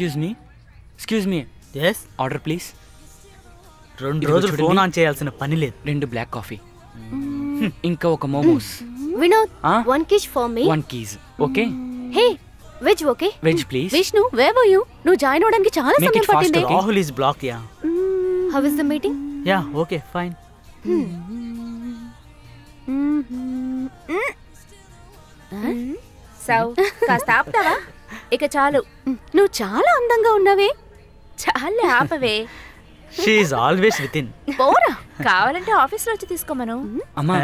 Excuse me excuse me yes order please రెండు ఇదిగో రోజులు చూడండి. ఫోన్ ఆన్ చేయాల్సిన పని లేదు రెండు బ్లాక్ కాఫీ ఇంకా ఒక momos Vinod Ah? One quiche for me one quiche okay hey veg okay veg please Vishnu వేవ్ యూ నువ్వు జాయిన్ అవడానికి చాలా Make సమయం it fast, పట్టింది okay? Rahul is black yeah how is the meeting yeah okay fine so కాస్త ఆపుతావా ఇక చాలు నువ్వు చాలా అందంగా ఉన్నావే చాలే ఆపవే she is always with in పోరా కావాలంటే ఆఫీస్లో వచ్చి తీసుకోమను అమ్మా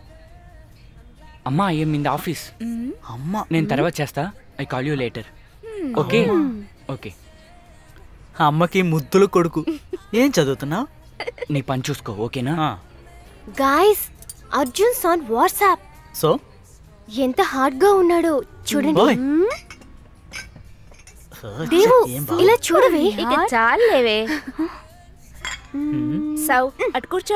అమ్మా ఐఎమ్ ఇన్ ద ఆఫీస్ అమ్మ నేను తర్వాత చేస్తా I call you later okay okay అమ్మకి ముద్దులు కొడుకు ఏం చదువుతున్నావు నీ పని చూసుకో ఓకేనా guys Arjun on WhatsApp so ఎంత హార్డ్ గా ఉన్నాడో చూడండి ఓయ్. దేవు ఏం బాగా- ఇలా చూడవే ఇక చాలేవే సౌ అటు కూర్చో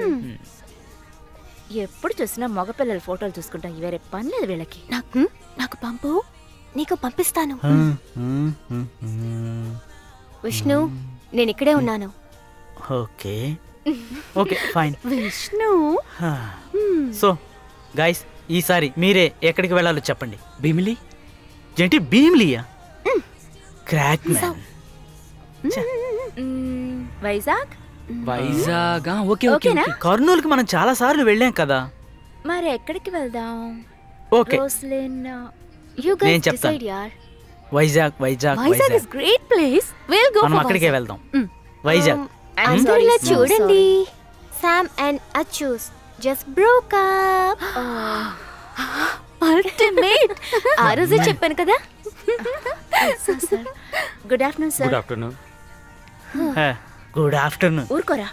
ఎప్పుడు చూసినా మగపిల్లల ఫోటోలు చూసుకుంటా వేరే పని లేదు వీళ్ళకి నాకు నాకు పంపు నీకు పంపిస్తాను విష్ణు నేను ఇక్కడే ఉన్నాను okay okay fine Vishnu so guys ఈసారి మీరే ఎక్కడికి వెళ్ళాలో చెప్పండి భీమిలి ఏంటి భీమ్లియా crack man hmm, Vizag Vizag ఆ, ఓకే ఓకే ఓకేనా? ఓకే. కర్నూలుకి మనం చాలా సార్లు వెళ్ళాం కదా మరి ఎక్కడికి వెళ్దాం ఓకే రోస్లిన్ యు నేను గైస్ చెప్తాను. డిసైడ్ యార్ Vizag Vizag Vizag Vizag is great place will go మనం అక్కడికే వెళ్దాం వైజాగ్ I'm అందరూ sorry, ఇలా so చూడండి సామ్ అండ్ అచూస్ జస్ట్ బ్రోక్ అప్ అల్టిమేట్ ఆ రోజే చెప్పాను కదా sir good afternoon sir good afternoon good afternoon ఊరుకోరా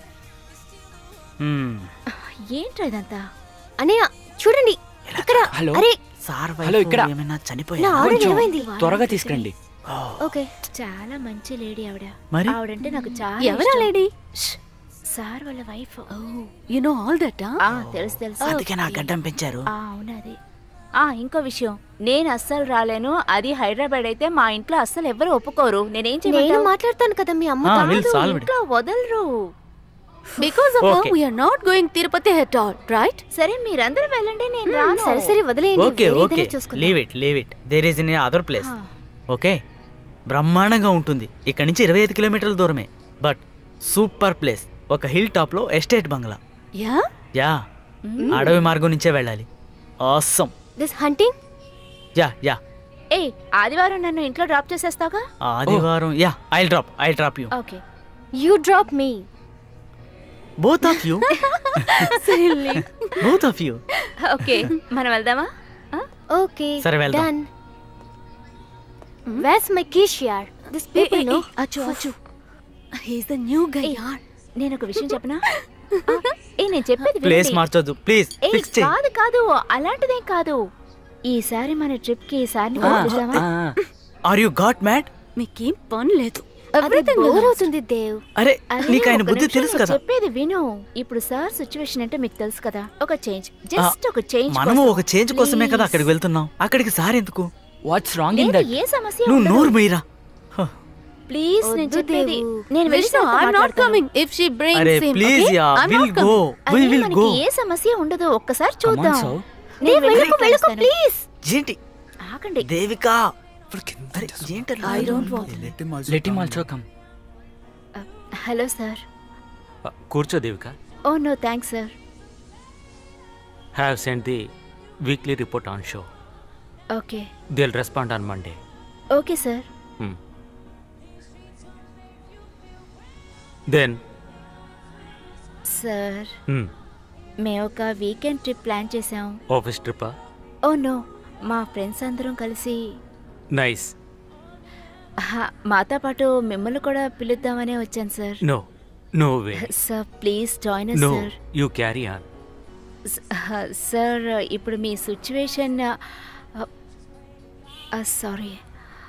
ఏంట్రా ఇదంతా అన్నయ్య చూడండి ఇక్కడ హలో అరే సార్ హలో, ఇక్కడ. ఏమైనా నా చనిపోయా ఆర్డర్ కొంచెం ఏమైంది త్వరగా తీసుకురండి ఓకే చాలా మంచి లేడీ ఆవిడ మరి? ఆవిడంటే నాకు చాలా ఎవరా ఇష్టం. లేడీ సార్ వాళ్ళ wife you know all that ఆ తెలుసు తెలుసు అందుకే నా గడ్డం పెంచారు ఆ, అవునది ఆ ఇంకో విషయం నేను అస్సలు రాలేను అది హైదరాబాద్ అయితే మా ఇంట్లో అస్సలు ఎవరు ఒప్పుకోరు నేనేం నేను చేయమంటావు మాట్లాడతాను కదా మీ అమ్మ ఆ, will solve it. ఇంట్లో వదలరు because of Okay. We are not going Tirupati at all right సరే మీరందరూ వెళ్ళండి నేను రాను సరే సరే వదిలేయండి ఓకే వేరే ఓకే ఏదైనా చూసుకుందాం. Leave it leave it there is in other place okay బ్రహ్మాండంగా ఉంటుంది ఇక్కడ నుంచి ఇరవై ఐదు కిలోమీటర్ల దూరమే బట్ సూపర్ ప్లేస్ ఒక హిల్ టాప్ లో ఎస్టేట్ బంగ్లా యా యా అడవి మార్గం నుంచే వెళ్ళాలి awesome this hunting yeah yeah ఏ ఆదివారం నన్ను ఇంట్లో డ్రాప్ చేసేస్తావుగా ఆదివారం yeah I drop I drop you okay you drop me both of you both of you okay మనం వెళ్దామా ఆ? ఓకే సరే, వెళ్దాం. డన్ వేర్స్ మై కీష్ యార్ దిస్ పీపుల్ నో అచ్చు అచ్చు హీస్ ద న్యూ గై యార్ నేను ఒక విషయం చెప్పనా ఆ, ఏ నేను చెప్పేది ప్లేస్ వినండి. మార్చొద్దు ప్లీజ్ ఏ ఫిక్స్ చేయి కాదు కాదు అలాంటిదేం కాదు ఈసారి మన ట్రిప్ కి ఈసారి ఆ, పంపిద్దామా? ఆ, ఆర్ యు గాట్ మ్యాడ్ మీకేం పని లేదు అది ఎవ్రీథింగ్ బోర్ అవుతుంది దేవ్ అరే అరే, నీకు ఆయన ఒక బుద్ధి నిమిషం, తెలుసు కదా చెప్పేది విను ఇప్పుడు సార్ సిచ్యువేషన్ అంటే మీకు తెలుసు కదా ఒక చేంజ్ జస్ట్ ఒక చేంజ్ మనము ఒక చేంజ్ కోసమే కదా అక్కడికి వెళ్తున్నాం అక్కడికి సార్ ఎందుకు వాట్స్ రాంగ్ ఇన్ లేదు దట్ ఏ సమస్య నువ్వు నోరు మీరా ప్లీజ్ నేను వద్దు చెప్పేది దేవు. నేను వెళ్ళి విష్ణు సార్తో ఐ నాట్ మాట్లాడతాను. కమింగ్ ఇఫ్ షీ అరే brings him please yeah will go we అరే, విల్ మనకి గో ఏ సమస్య ఉండదు ఒక్కసారి Come on, చూద్దాం Saul. నేను వెళ్ళి వెళ్ళకు వెళ్ళకు కలుస్తాను. ప్లీజ్ ఏంటి ఆగండి దేవిక అరే, ఏంటది? I don't want let him also come hello sir కూర్చో Devika oh no thanks sir have send the weekly report on show okay will respond on Monday okay sir then sir మేము ఒక వీకెండ్ ట్రిప్ ప్లాన్ చేసాం office ట్రిప్పా oh no మా friends అందరం కలిసి nice హా, మాతో పాటు మిమ్మల్ని కూడా పిలుద్దామనే వచ్చాను sir no no way sir please join no sir you carry on sir ఇప్పుడు మీ situation sorry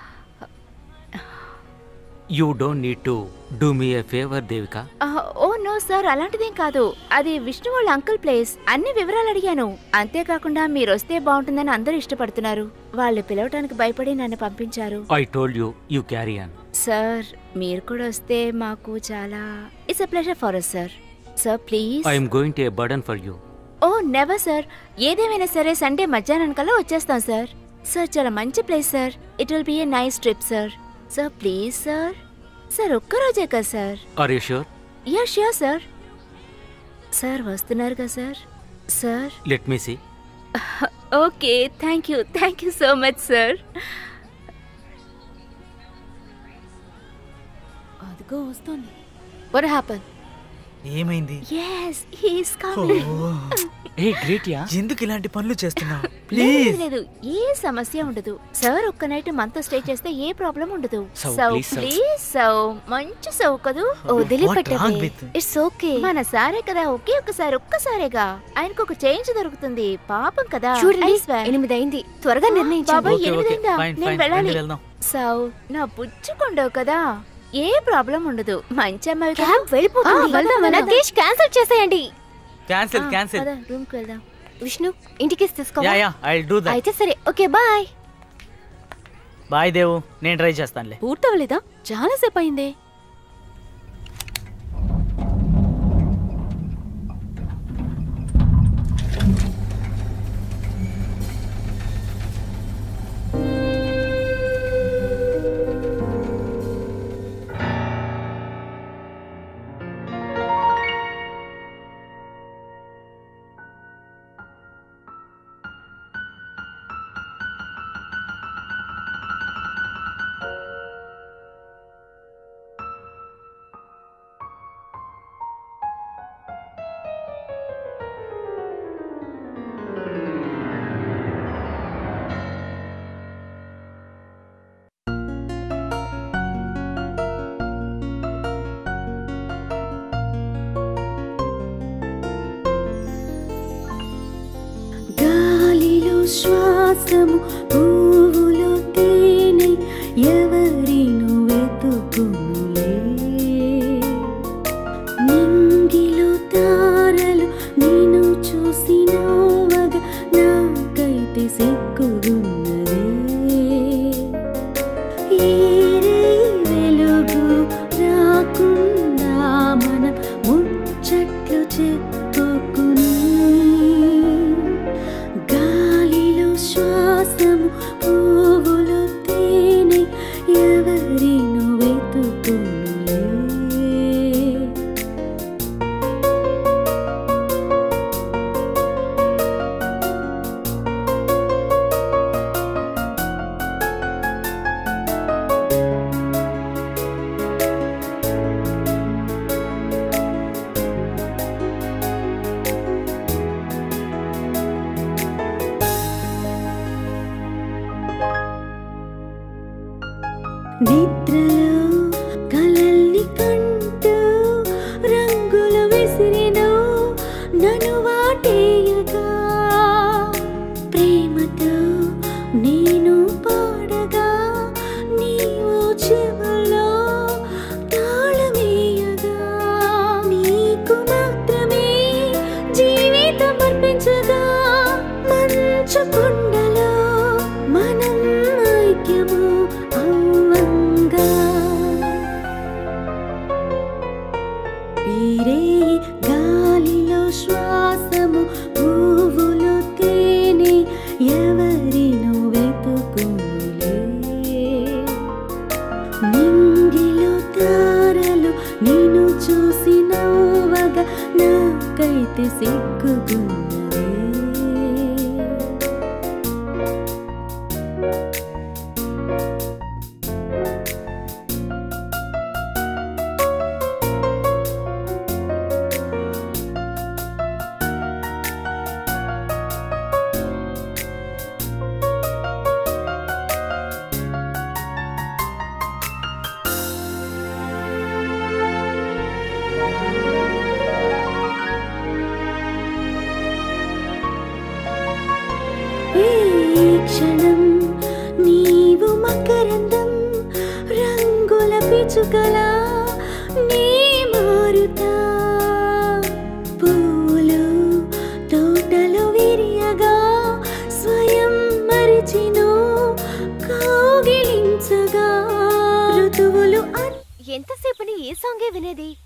you don't need to do me a favour Devika oh no sir అలాంటిదేం కాదు అది విష్ణు వాళ్ళ అంకుల్ ప్లేస్ అన్ని వివరాలు అడిగాను అంతేకాకుండా మీరు వస్తే బాగుంటుందని అందరూ ఇష్టపడుతున్నారు వాళ్ళు పిలవటానికి భయపడి నన్ను పంపించారు I told you you carry on sir మీరు కూడా వస్తే మాకు చాలా it's a pleasure for us sir sir please I'm going to a burden for you oh never sir ఏదేమైనా సరే సండే మధ్యాహ్నం కల్లా వచ్చేస్తాం సార్ సార్ చాలా మంచి place sir it will be a nice trip sir sir please sir sir ఒక్కరోజే కదా sir are you sure yeah sure sir sir వస్తున్నారు కదా sir sir let me see okay thank you thank you so much sir అదిగో వస్తుంది what happen ఏమైంది yes he's coming a great yeah ఎందుకు ఇలాంటి పనులు చేస్తున్నావు లేదు ప్లీజ్ లేదు ఏ సమస్య ఉండదు సార్ ఒక్క నైట్ మనతో స్టే చేస్తే ఏ ప్రాబ్లం ఉండదు So, so please, sir. Please so మంచి సో కదూ wrong with- ఇట్స్ ఓకే మన సారే కదా ఒకే ఒక్కసారి ఒక్కసారేగా ఆయనకు ఒక చేంజ్ దొరుకుతుంది పాపం కదా చూడండి I swear. ఎనిమిది అయింది త్వరగా నిర్ణయించండి బాబాయ్ ఓకే, ఓకే. ఎనిమిదిందా Fine, నేను fine. వెళ్ళాలి రండి వెళ్దాం. సో నా బుచ్చుకుండవు కదా ఏ ప్రాబ్లం ఉండదు మంచి అమ్మాయి కదా? క్యాబ్ వెళ్ళిపోతుంది ఆ, వెళ్దాం, వెళ్దాం. నతీష్ క్యాన్సిల్ చేసేయండి క్యాన్సిల్ ఆ, క్యాన్సిల్ పద, రూమ్కి వెళ్దాం విష్ణు ఇంటికి తీసుకో yeah yeah I do that అయితే సరే ఓకే బాయ్ బాయ్ దేవు నేను ట్రై చేస్తానులే పూర్తవలేదా చాలా సేపు అయిందే గాలిలో శ్వాసము పువ్వులో తేనె ఎవరిను వెతుకునులే నింగిలో తారలు నేను చూసి నవ్వగా నాకైతే సిగ్గున్నదే ఏరే వెలుగు రాకుండా మనం ముచ్చట్లు చెప్పుకుని గాలిలో శ్వాసము పువ్వులో తేనె ఎవరిను వెతుకునులే నిద్రలో కలల్ని కంటూ రంగుల విసిరినో నన్ను వాటేయగా ప్రేమతో నేను పాడగా నీవు చెవులో తాళమేయగా నీకు మాత్రమే జీవితం అర్పించగా మంచు కొండలో మనం ఐక్యము అవ్వంగా ఈరే గాలిలో శ్వాసము పువ్వులో తేనె ఎవరిను వెతుకునులే నింగిలో తారలు నిన్ను చూసి నవ్వగా నాకైతే సిగ్గుకున్నదే ఈ క్షణం నీవు మకరందం రంగుల పిచుకలా నీ మారుతా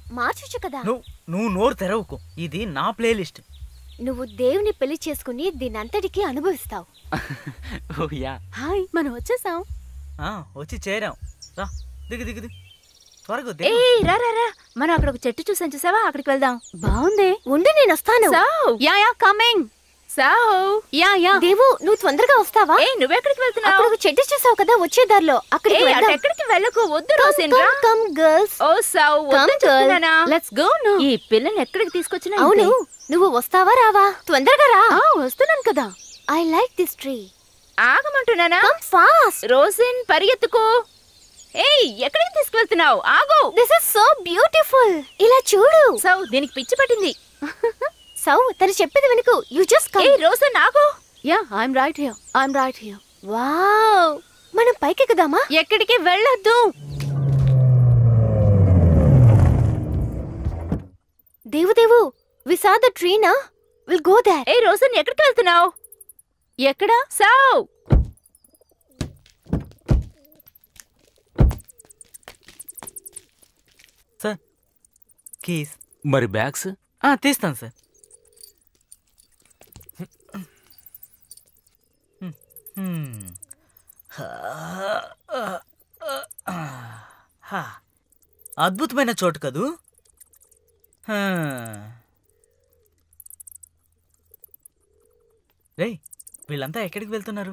మార్చొచ్చు కదా నువ్వు నువ్వు నోరు తెరవకు ఇది నా ప్లేలిస్ట్ నువ్వు దేవుని పెళ్లి చేసుకుని దీనంతటికీ అనుభవిస్తావు ఓ యా హాయ్ మనం వచ్చేసాం ఆ, వచ్చి చేరాం రా దిగు దిగు దిగు త్వరగా ఏ దిగు రా రా రా మనం అక్కడ ఒక చెట్టు చూసాం చూసావా అక్కడికి వెళ్దాం బాగుంది ఉండి నేను వస్తాను so yeah yeah coming so yeah yeah Devu నువ్వు తొందరగా వస్తావా ఏ నువ్వెక్కడికి వెళ్తున్నావు అక్కడ ఒక చెట్టు చూసావు కదా వచ్చే దారిలో ఏ అక్కడికి అటు వెళ్దాం ఎక్కడికి వెళ్ళకు వద్దు రోసిన్ రా కమ్ గర్ల్స్ ఓ సౌ వద్దు Come, girl. చెప్తున్నానా లెట్స్ గో నో ఈ పిల్లని ఎక్కడికి తీసుకొచ్చినా అవును నువ్వు వస్తావా రావా తొందరగా రా ఆ వస్తున్నాను కదా ఐ లైక్ దిస్ ట్రీ ఆగమంటున్నానా కమ్ ఫాస్ట్ రోసిన్ పరిగెత్తుకో ఏయ్ ఎక్కడికి తీసుకువెళ్తున్నావు ఆగు దిస్ ఇస్ సో బ్యూటిఫుల్ ఇలా చూడు సౌ దీనికి పిచ్చి పట్టింది సౌ తను చెప్పేది వినుకు యు జస్ట్ ఏయ్ కమ్ రోసన్ ఆగు yeah I'm right here I'm right here wow మనం పైకెక్కుదామా ఎక్కడికి వెళ్ళొద్దు Devu Devu we saw the tree నా విల్ గో దేర్ ఏయ్ రోసన్ ఎక్కడికి వెళ్తున్నావు ఎక్కడ సౌ సార్ కీస్ మరి బ్యాగ్స్ ఆ, తీస్తాను సార్ హ్మ్. హా. అద్భుతమైన చోటు కదూ హా. రేయ్ వీళ్ళంతా ఎక్కడికి వెళ్తున్నారు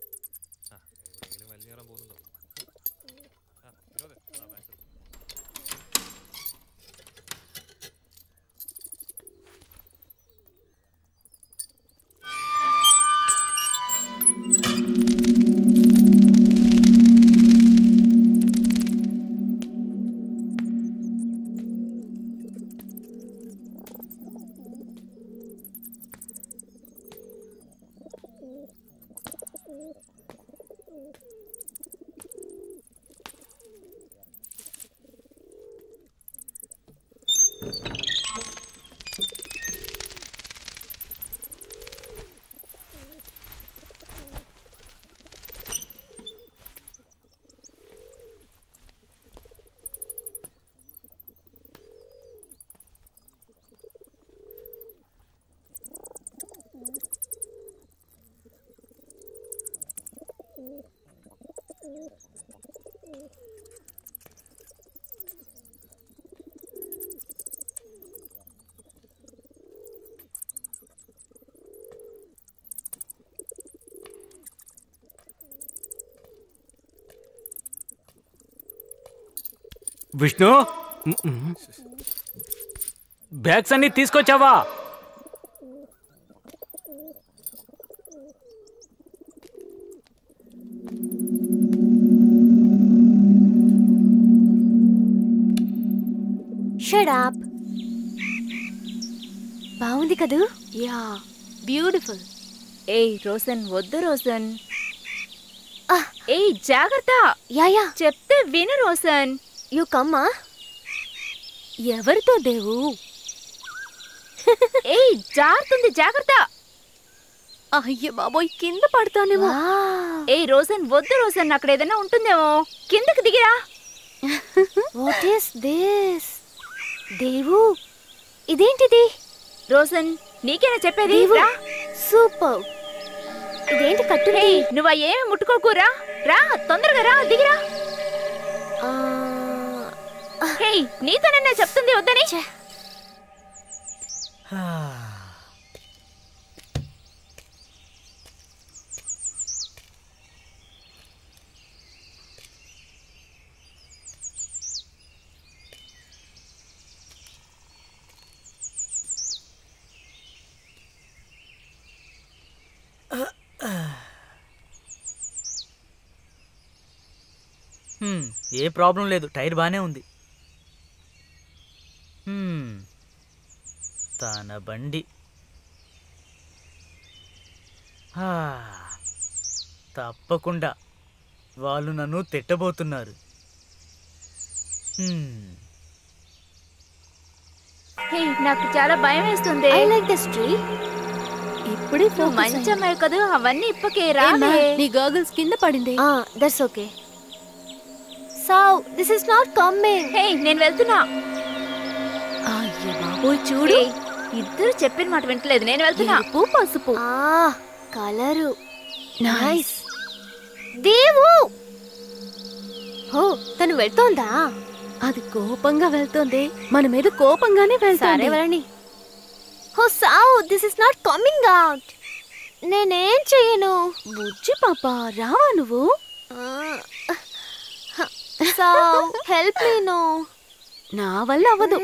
విష్ణు బ్యాగ్స్ అన్ని తీసుకొచ్చావా షట్ అప్ బాగుంది కదూ యా బ్యూటిఫుల్ ఏయ్ రోసన్ వద్దు రోసన్ ఆ. ఏయ్ జాగ్రత్త యా యా చెప్తే విను రోసన్ యు కమ్మా ఎవరితో దేవు ఏయ్ జారుతుంది జాగ్రత్త అయ్య బాబోయ్ కింద పడతానేమో ఏయ్ రోసన్ వద్దు రోసన్ అక్కడ ఏదైనా ఉంటుందేమో కిందకి దిగిరా వాట్ ఈస్ దిస్ దేవు ఇదేంటిది రోసన్ నీకేనా చెప్పేది దేవు రా. సూపర్ ఇదేంటి కట్టుంది ఏయ్ నువ్వు ఏమి ముట్టుకోకురా రా తొందరగా రా దిగిరా ఆ, హేయ్ నీతోనే నేను చెప్తుంది వద్దని ఛే. హా. హ్మ్, ఏ ప్రాబ్లం లేదు టైర్ బాగానే ఉంది హ్మ్, తన బండి హా, తప్పకుండా వాళ్ళు నన్ను తిట్టబోతున్నారు హ్మ్, హే నాకు చాలా భయం వేస్తుంది ఐ లైక్ దిస్ ట్రీ ఇప్పుడే నువ్వు focus మంచి అయ్యా. అమ్మాయి కదా అవన్నీ ఇప్పకే ఏ రా మా, నీ గర్గల్స్ కింద పడింది ఆ that's okay so this is not coming hey నేను వెళ్తున్నా అయ్య బాబోయ్ చూడు ఏయ్, ఇద్దరు చెప్పిన మాట వింటలేదు నేను వెళ్తున్నా ఎరుపు పసుపు ఆ కలరు నైస్ దేవు ఓ తను వెళ్తోందా అది కోపంగా వెళ్తోంది మన మీద కోపంగానే సరే వెళ్తోంది వెళ్ళని oh so this is not coming out నేనేం చెయ్యను బుజ్జి పాప రావా నువ్వు సావ్ హెల్ప్ మీ నో నా వల్ల అవ్వదు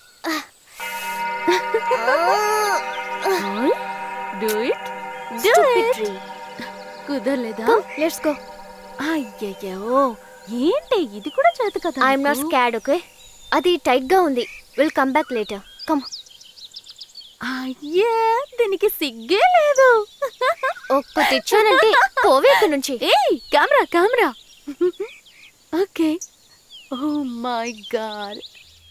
డూ ఇట్ డూ ఇట్ కుదరలేదా లెట్స్ గో అయ్యయ్యో ఏంటి ఇది కూడా చేత కదా ఐఎమ్ నాట్ స్కాడ్ ఓకే అది టైట్ గా ఉంది will come back later come అయ్యే దీనికి సిగ్గే లేదు ఒక్కటి ఇచ్చానంటే పోవే ఇక్కడ నుంచి ఏయ్ camera camera okay oh my god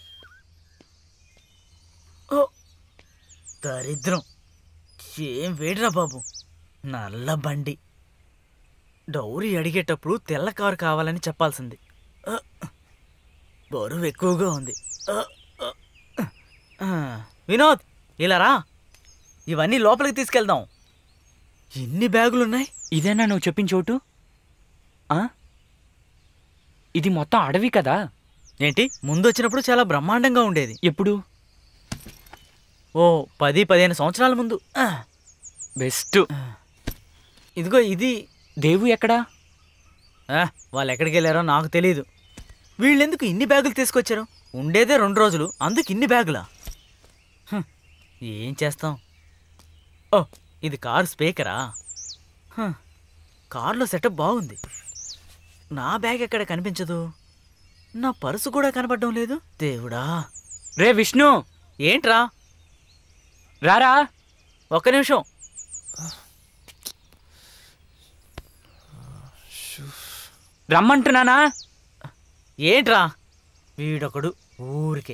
oh దరిద్రం ఏం వేడిరా బాబు నల్ల బండి డౌరీ అడిగేటప్పుడు తెల్ల కారు కావాలని చెప్పాల్సింది ఆ, బరువు ఎక్కువగా ఉంది ఆ, ఆ, ఆ. వినోద్ ఇలా రా ఇవన్నీ లోపలికి తీసుకెళ్దాం ఎన్ని బ్యాగులున్నాయి ఇదేనా నువ్వు చెప్పిన చోటు ఆ? ఇది మొత్తం అడవి కదా ఏంటి ముందు వచ్చినప్పుడు చాలా బ్రహ్మాండంగా ఉండేది ఎప్పుడు ఓ పది పదిహేను సంవత్సరాల ముందు ఆ, బెస్ట్ ఇదిగో ఇది దేవు ఎక్కడా ఆ, వాళ్ళు ఎక్కడికి వెళ్ళారో నాకు తెలియదు వీళ్ళెందుకు ఇన్ని బ్యాగులు తీసుకొచ్చారు ఉండేదే రెండు రోజులు అందుకు ఇన్ని బ్యాగులా హ్, ఏం చేస్తాం ఓ ఇది కారు స్పీకరా హ్, కారులో సెటప్ బాగుంది నా బ్యాగ్ ఎక్కడ కనిపించదు నా పర్సు కూడా కనపడడం లేదు దేవుడా రే విష్ణు ఏంట్రా రారా ఒక్క నిమిషం రమ్మంటున్నానా ఏంట్రా వీడొకడు ఊరికే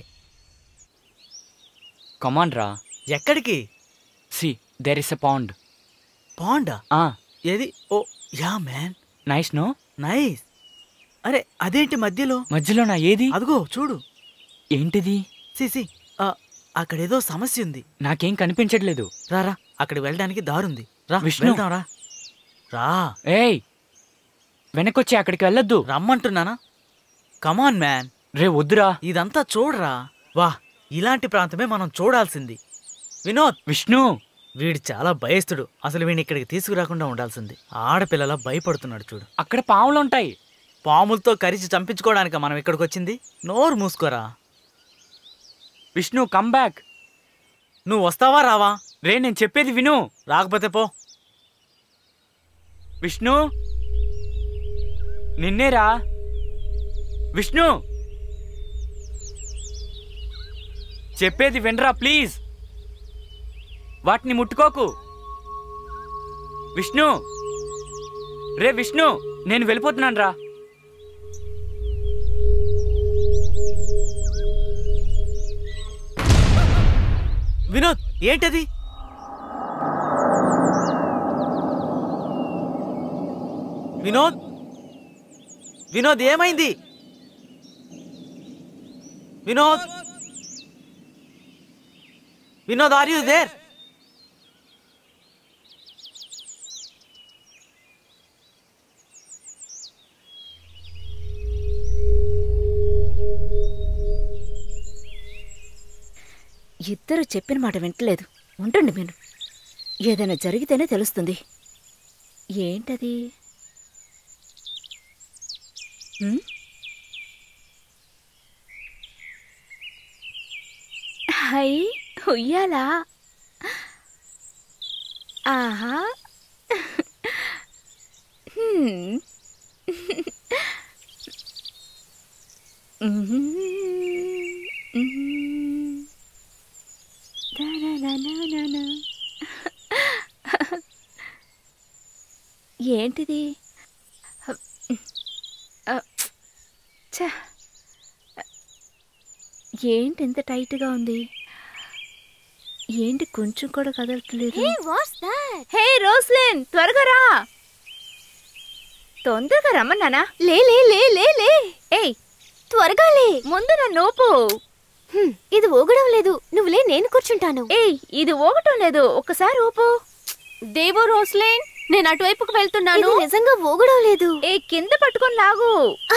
కమాన్ రా ఎక్కడికి see there is a pond పాండా ఆ ఏది oh yeah man nice no nice అరే అదేంటి మధ్యలో మధ్యలోనా ఏది అదిగో చూడు ఏంటిది సిసి అక్కడేదో సమస్య ఉంది నాకేం కనిపించట్లేదు రారా అక్కడ వెళ్ళడానికి దారుంది రా విష్ణు. వెళ్దాం రా రా ఏయ్ వెనకొచ్చి అక్కడికి వెళ్ళొద్దు రమ్మంటున్నానా కమాన్ మ్యాన్ రే వద్దురా ఇదంతా చూడరా వా ఇలాంటి ప్రాంతమే మనం చూడాల్సింది వినోద్ విష్ణు వీడు చాలా భయస్తుడు అసలు వీడిని ఇక్కడికి తీసుకురాకుండా ఉండాల్సింది ఆడపిల్లలా భయపడుతున్నాడు చూడు అక్కడ పావులు ఉంటాయి పాములతో కరిచి చంపించుకోవడానికి మనం ఇక్కడికి వచ్చింది నోరు మూసుకోరా విష్ణు కమ్ బ్యాక్ నువ్వు వస్తావా రావా రే నేను చెప్పేది విను రాకపోతే పో విష్ణు నిన్నేరా విష్ణు చెప్పేది వినరా ప్లీజ్ వాటిని ముట్టుకోకు విష్ణు రే విష్ణు నేను వెళ్ళిపోతున్నాను రా వినోద్ ఏంటది వినోద్ వినోద్ ఏమైంది Vinod Vinod are you there ఇద్దరు చెప్పిన మాట వింటలేదు ఉండండి మీరు ఏదైనా జరిగితేనే తెలుస్తుంది ఏంటది ఉమ్? హై ఉయ్యాలా ఆహా హ్మ్. మ్మ్. Da-na-na-na-na-na. ఏంటిది అ, ఛ. ఏంటి ఇంత టైట్గా ఉంది ఏంటి కొంచెం కూడా కదలట్లేదు హే వాట్స్ దట్ హే రోస్లిన్ త్వరగా రా తొందరగా రమ్మన్నానా లే లే లే లే లే ఏయ్ త్వరగా లే ముందు నా నోపు హ్మ్, ఇది ఊగడం లేదు నువ్వులే నేను కూర్చుంటాను ఏయ్ ఇది ఊగటం లేదు ఒక్కసారి ఊపు దేవో రోస్లేన్ నేను అటువైపుకు వెళ్తున్నాను ఇది నిజంగా ఊగడం లేదు ఏ కింద పట్టుకొని లాగు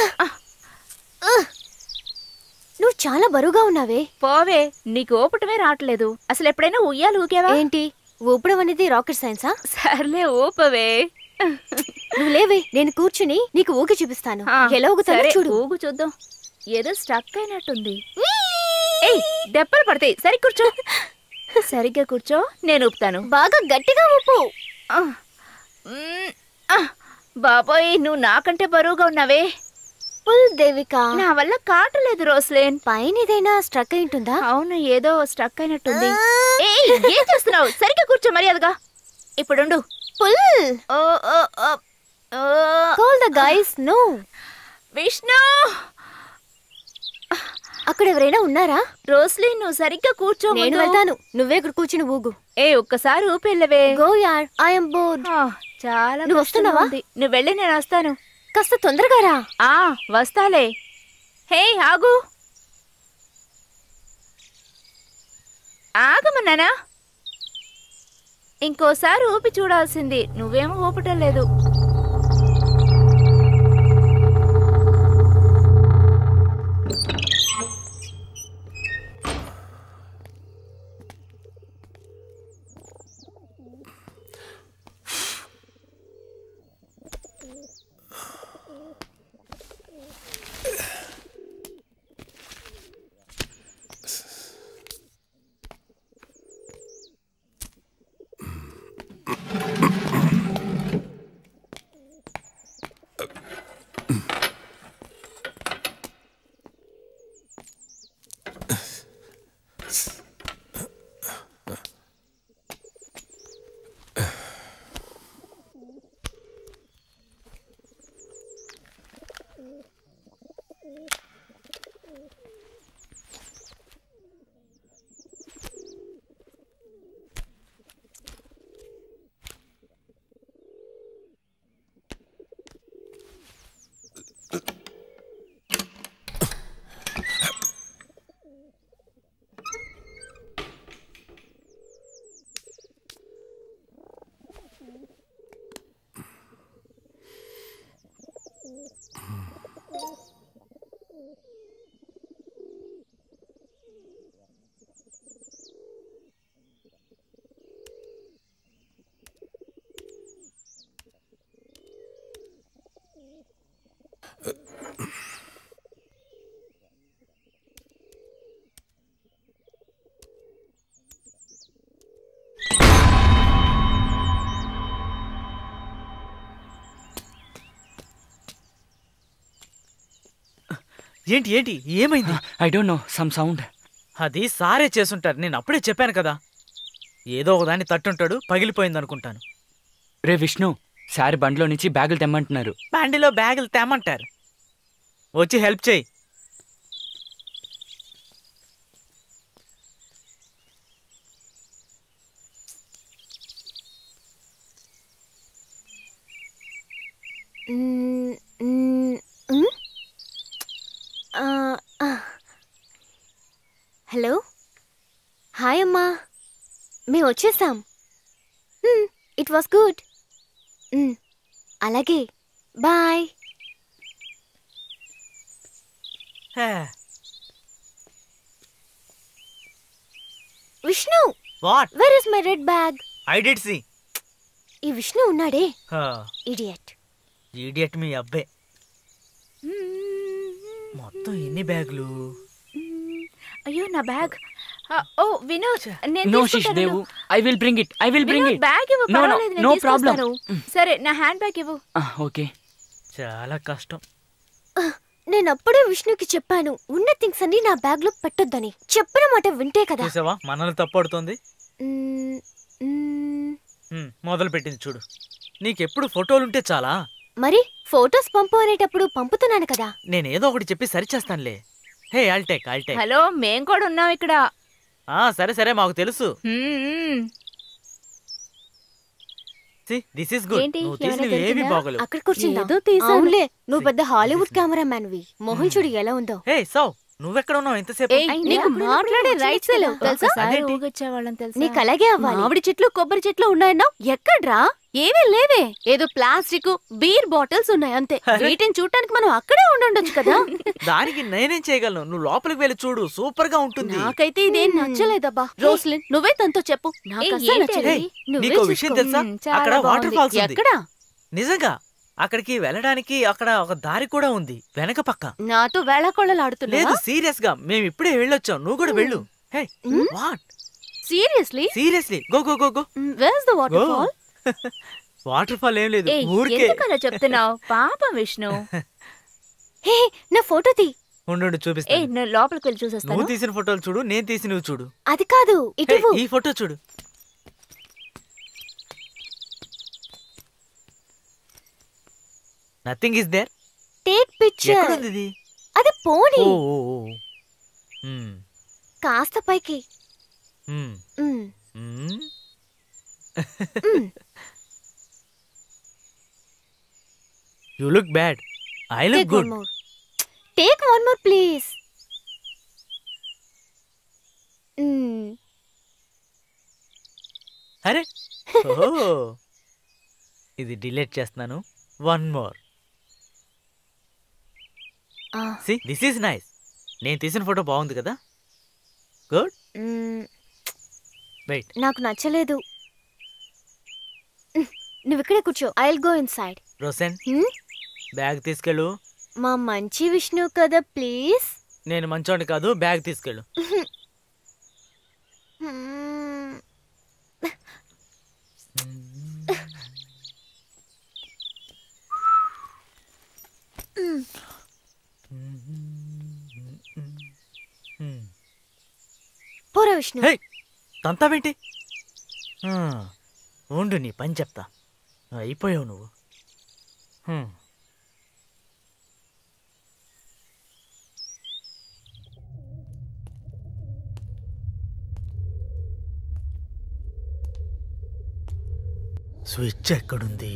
నువ్వు చాలా బరువుగా ఉన్నావే పోవే నీకు ఊపటమే రావట్లేదు అసలు ఎప్పుడైనా ఉయ్యాలు ఊకేవా ఏంటి ఊపడం అనేది రాకెట్ సైన్సా సర్లే ఊపవే నువ్వు లేవే నేను కూర్చుని నీకు ఊగి చూపిస్తాను ఆ, ఎలా ఊగుతానో సరే, చూడు ఊగు చూద్దాం ఏదో స్టక్ అయినట్టుంది ఏయ్ దెబ్బలు పడతాయి సరి కూర్చో సరిగ్గా కూర్చో నేను ఊపుతాను బాగా గట్టిగా ఊపు ఆ, మ్, ఆ, బాబోయ్ నువ్వు నాకంటే బరువుగా ఉన్నావే పుల్ దేవిక నా వల్ల కాటలేదు రోస్లేన్ పైన ఏదైనా స్ట్రక్ అయి ఉంటుందా అవును ఏదో స్టక్ అయినట్టుంది ఏయ్ ఏం చేస్తున్నావు సరిగ్గా కూర్చో మర్యాదగా ఇప్పుడుండు pull oh oh oh oh call the guys no Vishnu అక్కడ ఎవరైనా ఉన్నారా రోస్లీ నువ్వు సరిగ్గా కూర్చో నేను ముందు. వెళ్తాను నువ్వే ఇక్కడ కూర్చుని ఊగు ఏ ఒక్కసారి ఊపెళ్ళవే గో యార్ ఐఎమ్ బోర్డ్ ఆ, చాలా నువ్వు కష్టంగా వస్తున్నావా? ఉంది. నువ్వు వెళ్ళి నేను వస్తాను కాస్త తొందరగా రా ఆ వస్తాలే హే ఆగు ఆగమన్నానా ఇంకోసారి ఊపి చూడాల్సింది నువ్వేమో ఊపటం లేదు ఏంటి ఏంటి ఏమైంది I don't know some sound అది సారే చేసుంటారు నేను అప్పుడే చెప్పాను కదా ఏదో ఒకదాన్ని తట్టుంటాడు పగిలిపోయింది అనుకుంటాను రే విష్ణు సారి బండిలో నుంచి బ్యాగులు తెమ్మంటున్నారు బండిలో బ్యాగులు తేమంటారు వచ్చి హెల్ప్ చేయి మ్మ్, మ్మ్, మ్మ్? ఆ, ఆ. హలో హాయ్ అమ్మా మేము వచ్చేసాం ఇట్ వాస్ గుడ్ అలాగే bye hey, Vishnu what where is my red bag I did see ఈ విష్ణు ఉన్నాడే ఇడియట్ ఈడియట్ మీ అబ్బే మొత్తం ఎన్ని బ్యాగులు అయ్యో నా బ్యాగ్ ఆ, ఓ వినోద్ నేను నో తీసుకుంటాను. శిష్ Devu I will bring it I will bring Vinod it bag ఇవ్వు No, no, పర్వాలేదు, నేను no problem. తీసుకొస్తాను. సరే నా హ్యాండ్ బ్యాగ్ ఇవ్వు ఓకే చాలా కష్టం నేను అప్పుడే విష్ణుకి చెప్పాను ఉన్న థింగ్స్ అన్ని నా బ్యాగ్ లో పెట్టొద్దని చెప్పిన మాట వింటే కదా చూసావా మనల్ని తప్పడుతుంది మ్మ్, మ్మ్. మొదలు పెట్టింది చూడు నీకెప్పుడు ఫోటోలుంటే చాలా మరి ఫొటోస్ పంపు అనేటప్పుడు పంపుతున్నాను కదా నేనేదో ఒకటి చెప్పి సరిచేస్తానులే హే ఆల్టెక్ ఆల్టెక్ హలో మేం కూడా ఉన్నాం ఇక్కడ ఆ సరే సరే మాకు తెలుసు hmm, hmm. This is good ఏంటి, నువ్వు ఏమైనా తీసినవి ఏవి దొరికిందా? బాగోలేవు అక్కడ కూర్చుందా ఏదో తీశాను. అవునులే నువ్వు పెద్ద హాలీవుడ్ కెమెరా మ్యాన్వి మొహం చూడు ఎలా ఉందో హే సో నువ్వెక్కడ ఉన్నావు ఎంతసేపు ఏయ్, నీకు మాట్లాడే రైట్స్ లేవు తెలుసా ఒకసారి అదేంటి? ఊగొచ్చేవాళ్ళం తెలుసా నీకు అలాగే అవ్వాలి మామిడి చెట్లు కొబ్బరి చెట్లు ఉన్నాయన్నావు ఎక్కడ్రా ఏమీ లేవే ఏదో ప్లాస్టిక్ బీర్ బాటిల్స్ ఉన్నాయి అంతే వీటిని చూడటానికి మనం అక్కడే ఉండుండొచ్చు కదా దానికి నేనేం చేయగలను నువ్వు లోపలికి వెళ్ళి చూడు సూపర్ గా ఉంటుంది నాకైతే ఇదేం నచ్చలేదబ్బా రోస్లిన్ నువ్వే తనతో చెప్పు నాకు ఏయ్, అస్సలు ఏంటి నచ్చలేదు ఏయ్, నువ్వే నీకో చూసుకో. విషయం తెలుసా మ్, చాలా అక్కడ వాటర్ బాగుంది. ఫాల్స్ ఉంది ఎక్కడా నిజంగా అక్కడికి వెళ్ళడానికి అక్కడ ఒక దారి కూడా ఉంది వెనక పక్క నాతో వేళాకోళలాడుతున్నా లేదు సీరియస్ గా మేము ఇప్పుడే వెళ్ళొచ్చాం నువ్వు కూడా వెళ్ళు hey what seriously seriously go go go go where's the water go fall waterfall ఏం లేదు ఏయ్, ఊరికే ఎందుకు అలా చెప్తున్నావు పాపం విష్ణు హే నా ఫోటో తీ ఉండు ఉండు, ఏ చూపిస్తాను నేను లోపలికి వెళ్ళి చూసేస్తాను నువ్వు తీసిన ఫోటోలు చూడు నేను తీసి నువ్వు చూడు అది కాదు హే, ఇటు ఈ ఫోటో చూడు nothing is there take picture ఎక్కడుంది ఇది అది పోనీ ఓ ఓ ఓ మ్మ్, కాస్త పైకి hmm, hmm, hmm. You look bad I look take one good more take one more please అరే ఓ ఇది డిలీట్ చేస్తున్నాను one more see this is nice నేను తీసిన ఫోటో బాగుంది కదా గుడ్ వెయిట్ నాకు నచ్చలేదు మ్, నువ్వు ఇక్కడే కూర్చో I will go inside Roslin bag తీసుకెళ్ళు మా మంచి విష్ణు కదా ప్లీజ్ నేను మంచోడిని కాదు బ్యాగ్ తీసుకెళ్ళు Hmm. పోరా విష్ణు హే తంతావేంటి ఆ, ఉండు నీ పని చెప్తా అయిపోయావు నువ్వు హ్మ్. స్విచ్ ఎక్కడుంది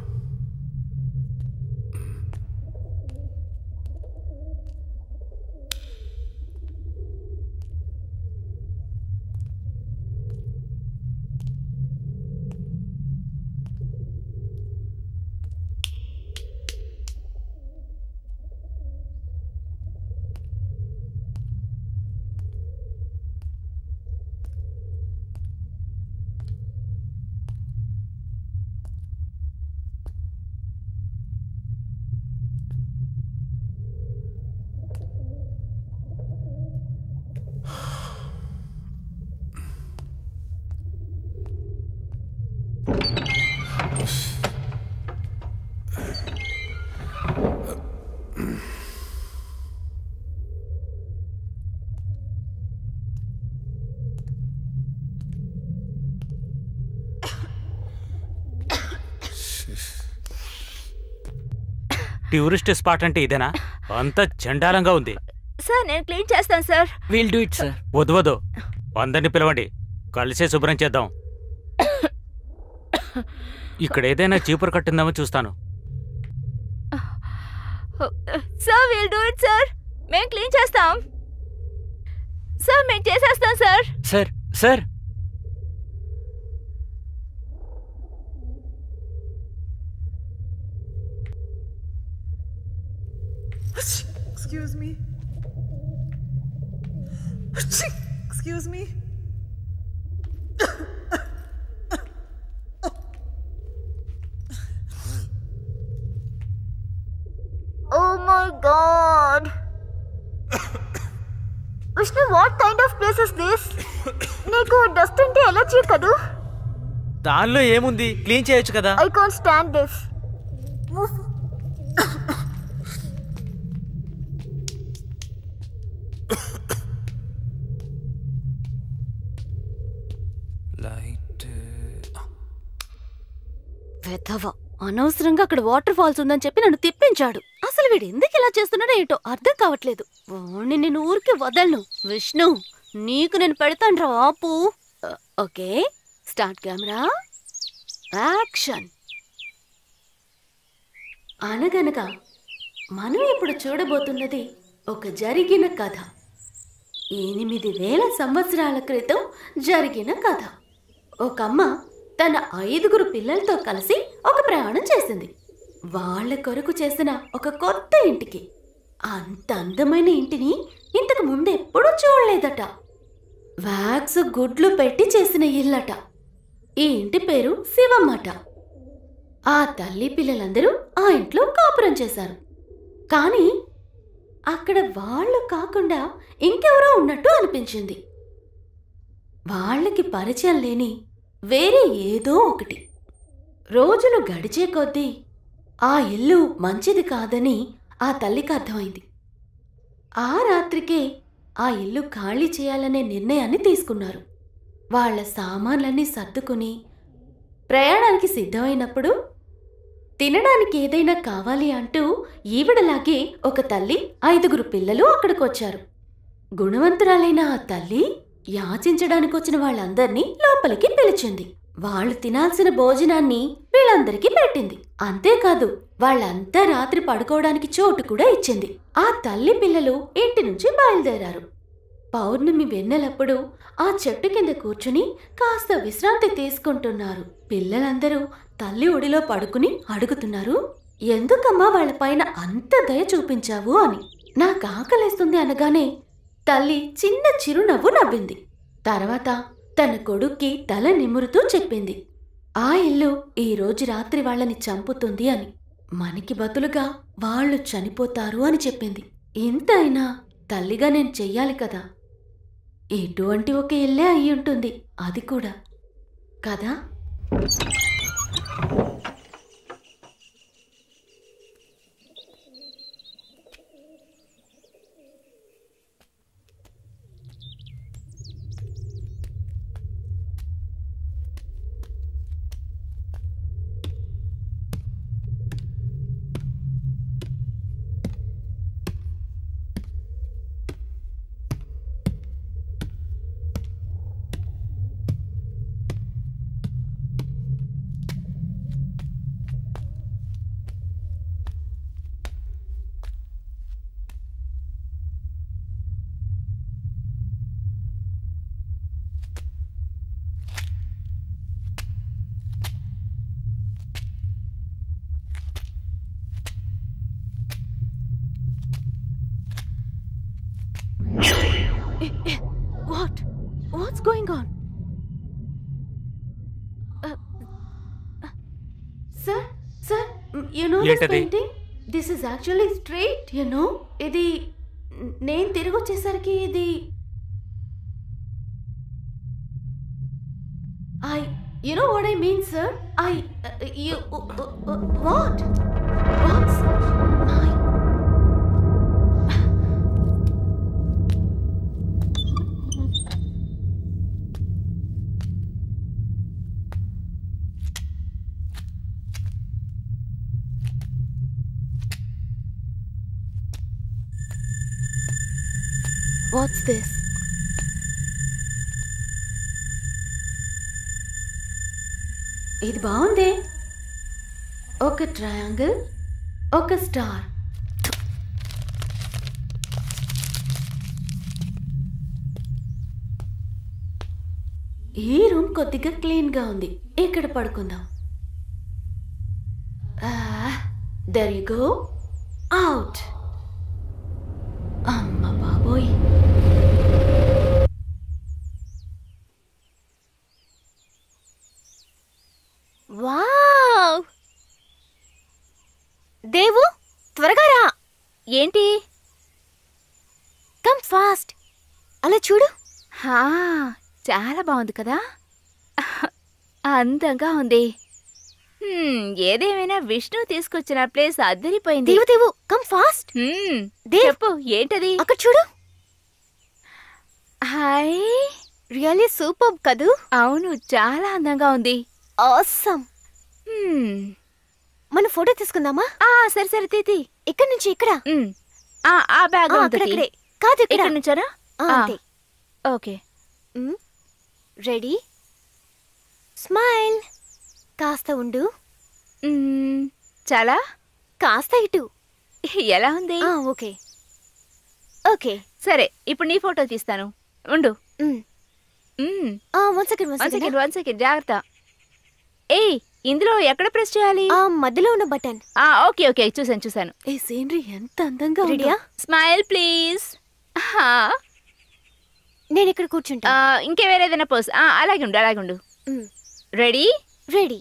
టూరిస్ట్ స్పాట్ అంటే ఇదేనా అంత చండాలంగా ఉంది సార్ నేను క్లీన్ చేస్తాను sir will do it sir వద్దు వద్దు అందరిని పిలవండి కలిసే శుభ్రం చేద్దాం ఇక్కడ ఏదైనా చీపురు కట్టిందామో చూస్తాను sir will do it sir మేము క్లీన్ చేస్తాం సార్ మేము చేసేస్తాం sir sir sir Excuse me. Excuse me. Oh my god Vishnu what kind of place is this నీకు డస్ట్ అంటే ఎలర్జీ కదూ దానిలో ఏముంది క్లీన్ చేయొచ్చు కదా ఐ కాంట్ స్టాండ్ దిస్ వెధవ అనవసరంగా అక్కడ వాటర్ ఫాల్స్ ఉందని చెప్పి నన్ను తిప్పించాడు అసలు వీడు ఎందుకు ఇలా చేస్తున్నాడో ఏంటో అర్థం కావట్లేదు వాణ్ణి నేను ఊరికి వదలను విష్ణు నీకు నేను పెడతాను రా ఆపు uh, okay start camera action అనగనగా మనం ఇప్పుడు చూడబోతున్నది ఒక జరిగిన కథ ఎనిమిది వేల సంవత్సరాల క్రితం జరిగిన కథ ఒక అమ్మ తన ఐదుగురు పిల్లలతో కలిసి ఒక ప్రయాణం చేసింది వాళ్ళ కొరకు చేసిన ఒక కొత్త ఇంటికి అంత అందమైన ఇంటిని ఇంతకు ముందు ఎప్పుడూ చూడలేదట వ్యాక్స్ గుడ్లు పెట్టి చేసిన ఇల్లట ఈ ఇంటి పేరు శివమ్మట ఆ తల్లి పిల్లలందరూ ఆ ఇంట్లో కాపురం చేశారు కానీ అక్కడ వాళ్ళు కాకుండా ఇంకెవరో ఉన్నట్టు అనిపించింది వాళ్ళకి పరిచయం లేని వేరే ఏదో ఒకటి రోజులు గడిచే కొద్దీ ఆ ఇల్లు మంచిది కాదని ఆ తల్లికి అర్థమైంది ఆ రాత్రికే ఆ ఇల్లు ఖాళీ చేయాలనే నిర్ణయాన్ని తీసుకున్నారు వాళ్ళ సామాన్లన్నీ సర్దుకుని ప్రయాణానికి సిద్ధమైనప్పుడు తినడానికి ఏదైనా కావాలి అంటూ ఈవిడలాగే ఒక తల్లి ఐదుగురు పిల్లలు అక్కడికొచ్చారు గుణవంతురాలైన ఆ తల్లి యాచించడానికి వచ్చిన వాళ్ళందర్నీ లోపలికి పిలిచింది వాళ్ళు తినాల్సిన భోజనాన్ని వీళ్ళందరికీ పెట్టింది అంతేకాదు వాళ్ళంతా రాత్రి పడుకోవడానికి చోటు కూడా ఇచ్చింది ఆ తల్లి పిల్లలు ఇంటి నుంచి బయలుదేరారు పౌర్ణమి వెన్నెలప్పుడు ఆ చెట్టు కింద కూర్చుని కాస్త విశ్రాంతి తీసుకుంటున్నారు పిల్లలందరూ తల్లి ఒడిలో పడుకుని అడుగుతున్నారు ఎందుకమ్మా వాళ్ళపైన అంత దయ చూపించావు అని నాకు ఆకలేస్తుంది అనగానే తల్లి చిన్న చిరునవ్వు నవ్వింది తర్వాత తన కొడుక్కి తల నిమురుతూ చెప్పింది ఆ ఇల్లు ఈ రోజు రాత్రి వాళ్ళని చంపుతుంది అని మనకి బదులుగా వాళ్ళు చనిపోతారు అని చెప్పింది ఇంతైనా తల్లిగా నేను చెయ్యాలి కదా ఎటువంటి ఒక ఇల్లే అయి ఉంటుంది అది కూడా కదా What? What's going on? Sir sir you know ఏంటది? Painting this is actually straight you know ఇది నేను తిరిగి వచ్చేసరికి ఇది I you know what I mean sir I you what what's my What's this? ఇది బాగుంది ఒక ట్రయాంగిల్ ఒక స్టార్ ఈ రూమ్ కొద్దిగా క్లీన్ గా ఉంది ఇక్కడ పడుకుందాం దర్ యు గో అవుట్ అమ్మ బాబోయ్ వావ్ దేవు త్వరగా రా ఏంటి కమ్ ఫాస్ట్ అలా చూడు హా చాలా బాగుంది కదా అందంగా ఉంది హ్మ్, ఏదేమైనా విష్ణు తీసుకొచ్చిన ప్లేస్ అద్దరిపోయింది దేవు దేవు కమ్ ఫాస్ట్ హ్మ్, దేవ్ చెప్పు ఏంటది అక్కడ చూడు హాయ్ రియల్లీ సూపర్ కదూ అవును చాలా అందంగా ఉంది ఆసమ్ హ్మ్, మన ఫోటో తీసుకుందామా ఆ సరే సరే తీతి ఇక్కడ నుంచి ఇక్కడ ఆ ఆ బ్యాగ్ ఆ, అక్కడక్కడే కాదు ఇక్కడ ఇక్కడ నుంచారా ఆ, ఆ. అంతే ఓకే రెడీ స్మైల్ కాస్త ఉండు మ్మ్, చాలా కాస్త ఇటు ఎలా ఉంది ఆ, ఓకే ఓకే సరే ఇప్పుడు నీ ఫోటో తీస్తాను ఉండు మ్. మ్. ఆ one second one one second second one second జాగ్రత్త ఏయ్ ఇందులో ఎక్కడ ప్రెస్ చేయాలి ఆ మధ్యలో ఉన్న బటన్ ఆ ఓకే ఓకే చూసాను చూసాను ఈ సీనరీ ఎంత అందంగా ఉందో. రెడీయా స్మైల్ ప్లీజ్ నేను ఇక్కడ కూర్చుంటా ఇంకే వేరే ఏదైనా పోస్ అలాగే ఉండు అలాగే ఉండు hmm. Ready ready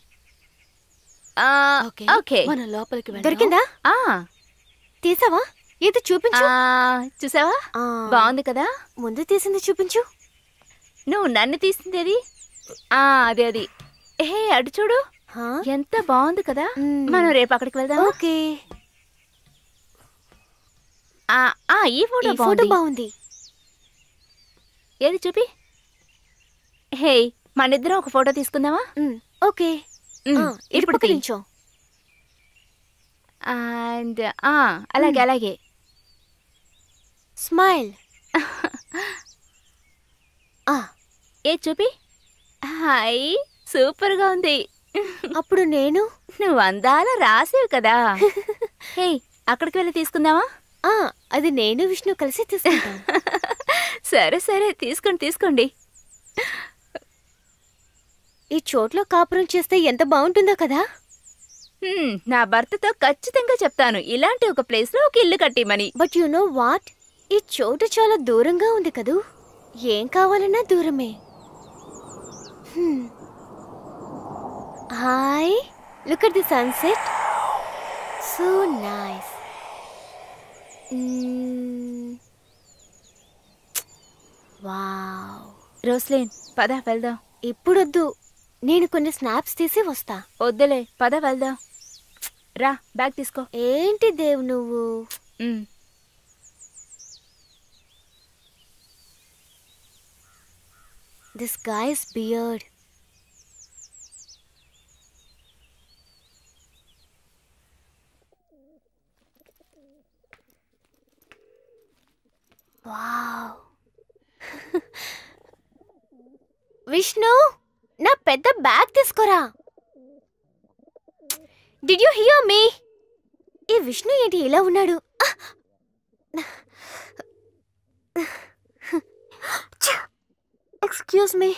okay okay మనం లోపలికి వెళ్దాం. దొరికిందా ఆ, తీసావా ఏది చూపించు ఆ, చూసావా ఆ, బాగుంది కదా ముందు తీసింది చూపించు నువ్వు నన్ను తీసిందేది ఆ అది అది ఏ అటు చూడు హా? ఎంత బాగుంది కదా మ్. మనం రేపు అక్కడికి వెళ్దాం ఓకే ఆ ఆ, ఈ ఫోటో ఈ ఫోటో బాగుంది బాగుంది ఏది చూపి హే మనిద్దరం ఒక ఫోటో తీసుకుందామా మ్, ఓకే మ్, ఆ, ఇటు ఇప్పుడు పక్క నించో అండ్ ఆ అలాగే అలాగే స్మైల్ ఆ ఏ చూపి హాయ్ సూపర్ గా ఉంది అప్పుడు నేను నువ్వు అందాల రాసేవి కదా హే అక్కడికి వెళ్ళి తీసుకుందామా ఆ అది నేను విష్ణు కలిసి తీసుకుంటాం సరే సరే తీసుకోండి తీసుకోండి ఈ చోట్లో కాపురం చేస్తే ఎంత బాగుంటుందో కదా హ్మ్, నా భర్తతో ఖచ్చితంగా చెప్తాను ఇలాంటి ఒక ప్లేస్ లో ఒక ఇల్లు కట్టిమని బట్ యు నో వాట్ ఈ చోటు చాలా దూరంగా ఉంది కదూ ఏం కావాలన్నా దూరమే hi look at the sunset so nice wow Roslin పద వెళ్దాం ఇప్పుడొద్దు నేను కొన్ని స్నాప్స్ తీసి వస్తా వద్దులే పద వెళ్దాం రా బ్యాగ్ తీసుకో ఏంటి దేవ్ నువ్వు um. This guys beard wow Vishnu నా పెద్ద బ్యాగ్ తీసుకోరా డిడ్ యు హియర్ మీ ఈ విష్ణు ఏంటి ఇలా ఉన్నాడు ఎక్స్క్యూజ్ మీ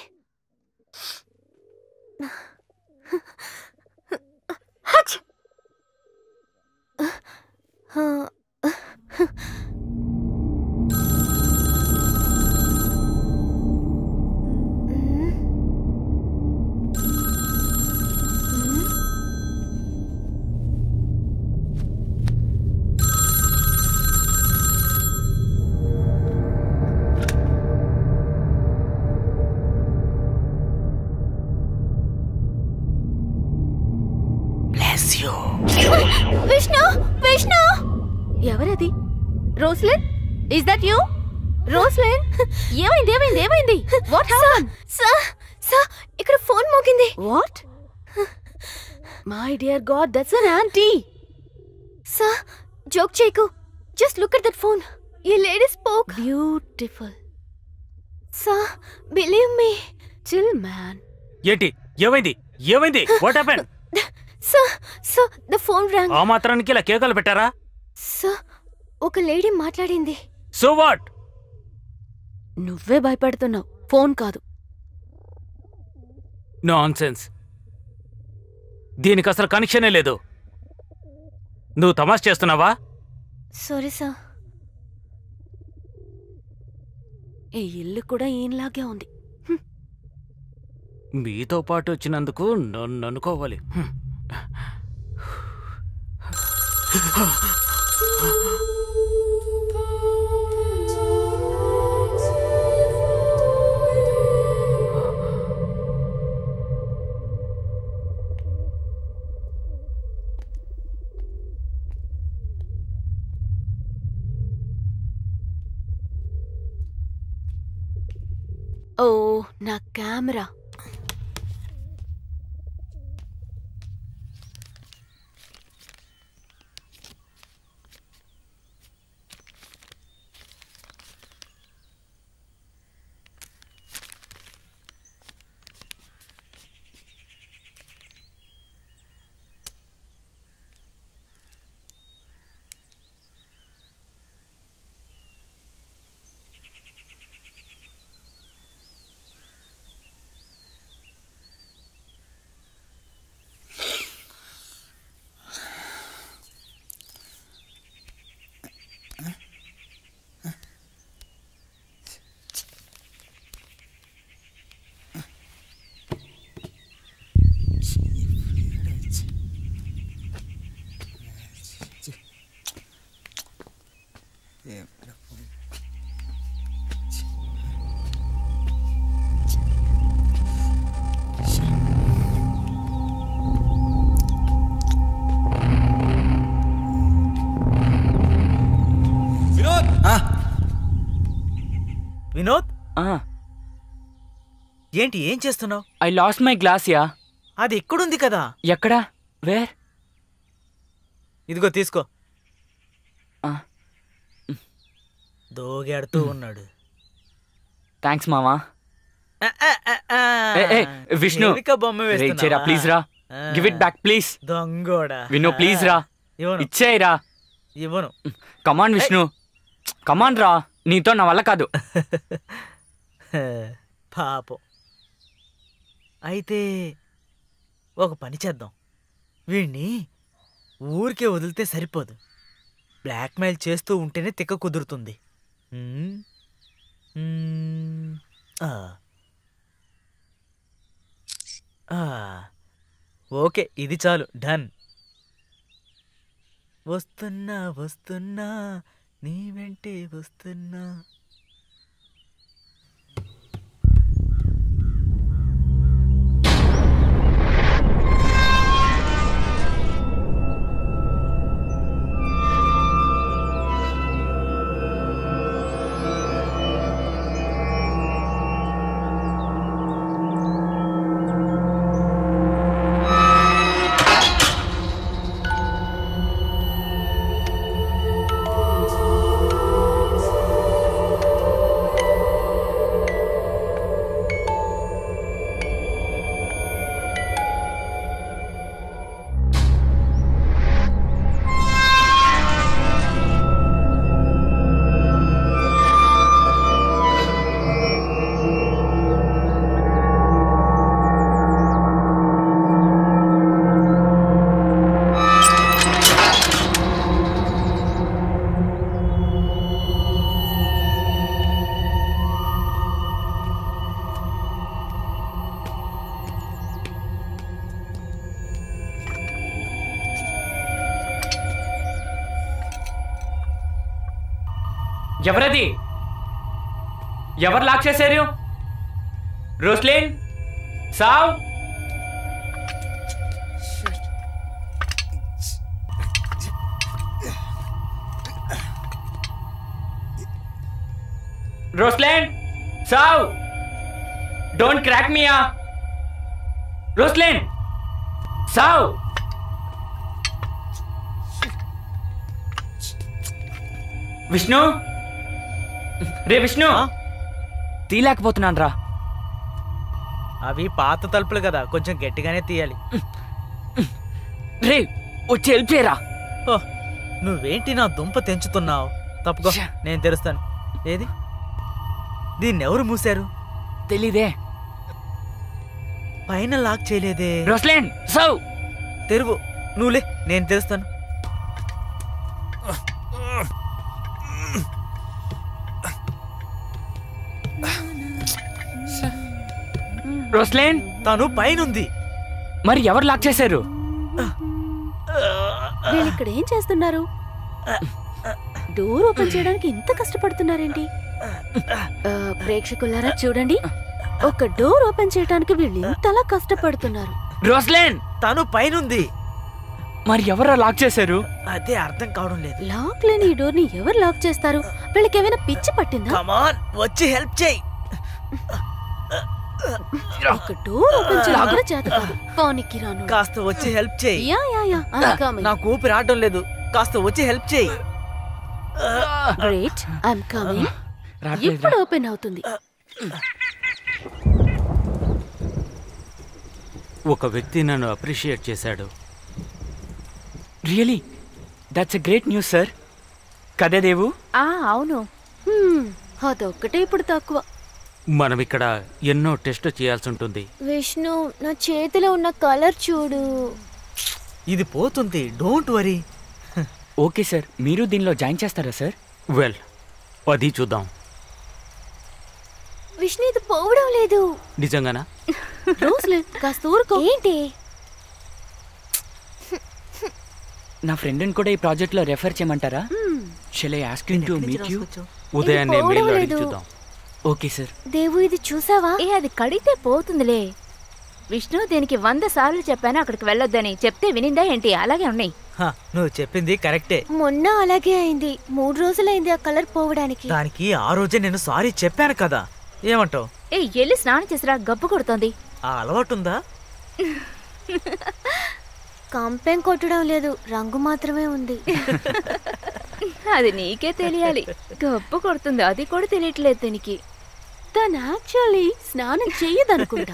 విష్ణు విష్ణు ఎవరది Roslin is that you Roslin ఏమైంది ఏమైంది ఏమైంది వాట్ హ్యాపెన్ సార్ సార్ ఇక్కడ ఫోన్ మోగింది what my dear god that's an aunty sir joke చేయకు just look at that phone ఈ lady spoke beautiful sir believe me chill man ఏంటి ఏమైంది ఏమైంది what happen sir sir the phone rang ఆ మాత్రానికి ఇలా కేకలు పెట్టారా సార్ ఒక లేడీ మాట్లాడింది సో వాట్ నువ్వే భయపడుతున్నావు ఫోన్ కాదు నాన్ సెన్స్ దీనికి అసలు కనెక్షనే లేదు నువ్వు తమాష్ చేస్తున్నావా సారీ సార్ ఈ ఇల్లు కూడా ఈయనలాగే ఉంది మీతో పాటు వచ్చినందుకు నన్ను అనుకోవాలి హ్మ్. ఓ నా కెమెరా ఏంటి ఏం చేస్తున్నావు I lost my glass yeah అది ఎక్కడుంది కదా ఎక్కడా వేర్ ఇదిగో తీసుకో ఆ. దోగాడుతూ ఉన్నాడు థ్యాంక్స్ మామా ఆ, ఆ, ఆ, ఆ. ఏ, ఏ, విష్ణు. దేవిక బొమ్మ రే, ఇచ్చేరా వేస్తున్నావా? ప్లీజ్ రా ఆ. గివ్ ఇట్ బ్యాక్ ప్లీజ్ దొంగోడా విను ప్లీజ్ రా ఇవ్వను ఇచ్చేయరా ఇవ్వను కమాన్ విష్ణు కమాన్ రా నీతో నా వల్ల కాదు పాపం అయితే ఒక పని చేద్దాం వీణ్ణి ఊరికే వదిలితే సరిపోదు బ్లాక్మెయిల్ చేస్తూ ఉంటేనే తిక్క కుదురుతుంది హ్మ్? హ్మ్. ఆ. ఆ. ఓకే ఇది చాలు డన్ వస్తున్నా వస్తున్నా నీ వెంటే వస్తున్నా ఎవరది ఎవరు లాక్ చేశారు Roslin saw Roslin saw don't crack మియా రోస్లిన్ సావ్ విష్ణు రే విష్ణు ఆ? తీలేకపోతున్నాను రా అవి పాత తలుపులు కదా కొంచెం గట్టిగానే తీయాలి రే వచ్చి హెల్ప్ చేయరా ఓ నువ్వేంటి నా దుంప తెంచుతున్నావు తప్పుకో ఛ. నేను తెరుస్తాను ఏది దీన్ని ఎవరు మూసారు తెలీదే పైన లాక్ చేయలేదే రోస్లేన్ సౌ తెరువు నువ్వులే నేను తెరుస్తాను రోస్లేన్ తను పైనుంది మరి ఎవరు లాక్ చేశారు వీళ్ళు ఇక్కడ ఏం చేస్తున్నారు డోర్ ఓపెన్ చేయడానికి ఇంత కష్టపడుతున్నారేంటి ఆ, ప్రేక్షకులారా చూడండి ఒక డోర్ ఓపెన్ చేయడానికి వీళ్ళు ఇంతలా కష్టపడుతున్నారు రోస్లేన్ తను పైనుంది మరి ఎవరు లాక్ చేశారు అదే అర్థం కావడం లేదు లాక్ లేని ఈ డోర్ ని ఎవరు లాక్ చేస్తారు వీళ్ళకి ఏమైనా పిచ్చి పట్టిందా కమాన్ వచ్చి హెల్ప్ చేయి ఒక డోర్ ఓపెన్ చేయడం కూడా చేత కాదు పానికి రాను కాస్త వచ్చి హెల్ప్ చేయి yeah yeah yeah I'm coming. నాకు ఊపిరి ఆడడం లేదు కాస్త వచ్చి హెల్ప్ చేయి గ్రేట్ ఐఎమ్ కమింగ్ రావట్లేదురా. ఇప్పుడు ఓపెన్ అవుతుంది ఒక వ్యక్తి నన్ను అప్రిషియేట్ చేశాడు really that's a great news sir కదే దేవు ఆ అవును హ్మ్, అదొక్కటే ఇప్పుడు తక్కువ మనం ఇక్కడ ఎన్నో టెస్ట్ చేయాల్సి ఉంటుంది విష్ణు నా చేతిలో ఉన్న కలర్ చూడు ఇది పోతుంది డోంట్ వరీ ఓకే సార్ మీరు దీనిలో జాయిన్ చేస్తారా సార్ వెల్ అది చూద్దాం విష్ణు ఇది పోవడం లేదు నిజంగానా రోజ్లే కాస్త ఊరుకో ఏంటి నా ఫ్రెండ్ని కూడా ఈ ప్రాజెక్ట్లో రెఫర్ చేయమంటారా shall I ask to meet you ఉదయాన్నే పోవడం మెయిల్ అడిగి లేదు. చూద్దాం ఓకే సార్ దేవు ఇది చూసావా ఏ అది కడితే పోతుందిలే విష్ణు దీనికి వంద సార్లు చెప్పాను అక్కడికి వెళ్ళొద్దని చెప్తే వినిందా ఏంటి అలాగే ఉన్నాయి హ, నువ్వు చెప్పింది కరెక్టే మొన్న అలాగే అయింది మూడు రోజులైంది ఆ కలర్ పోవడానికి దానికి ఆ రోజే నేను సారీ చెప్పాను కదా ఏమంటావు ఏ ఎల్లి స్నానం చేసిరా గబ్బు కొడుతోంది ఆ అలవాటు ఉందా కంపెం కొట్టడం లేదు రంగు మాత్రమే ఉంది అది నీకే తెలియాలి గబ్బు కొడుతుంది అది కూడా తెలియట్లేదు దీనికి తను యాక్చువల్లీ స్నానం చెయ్యదనుకుంటా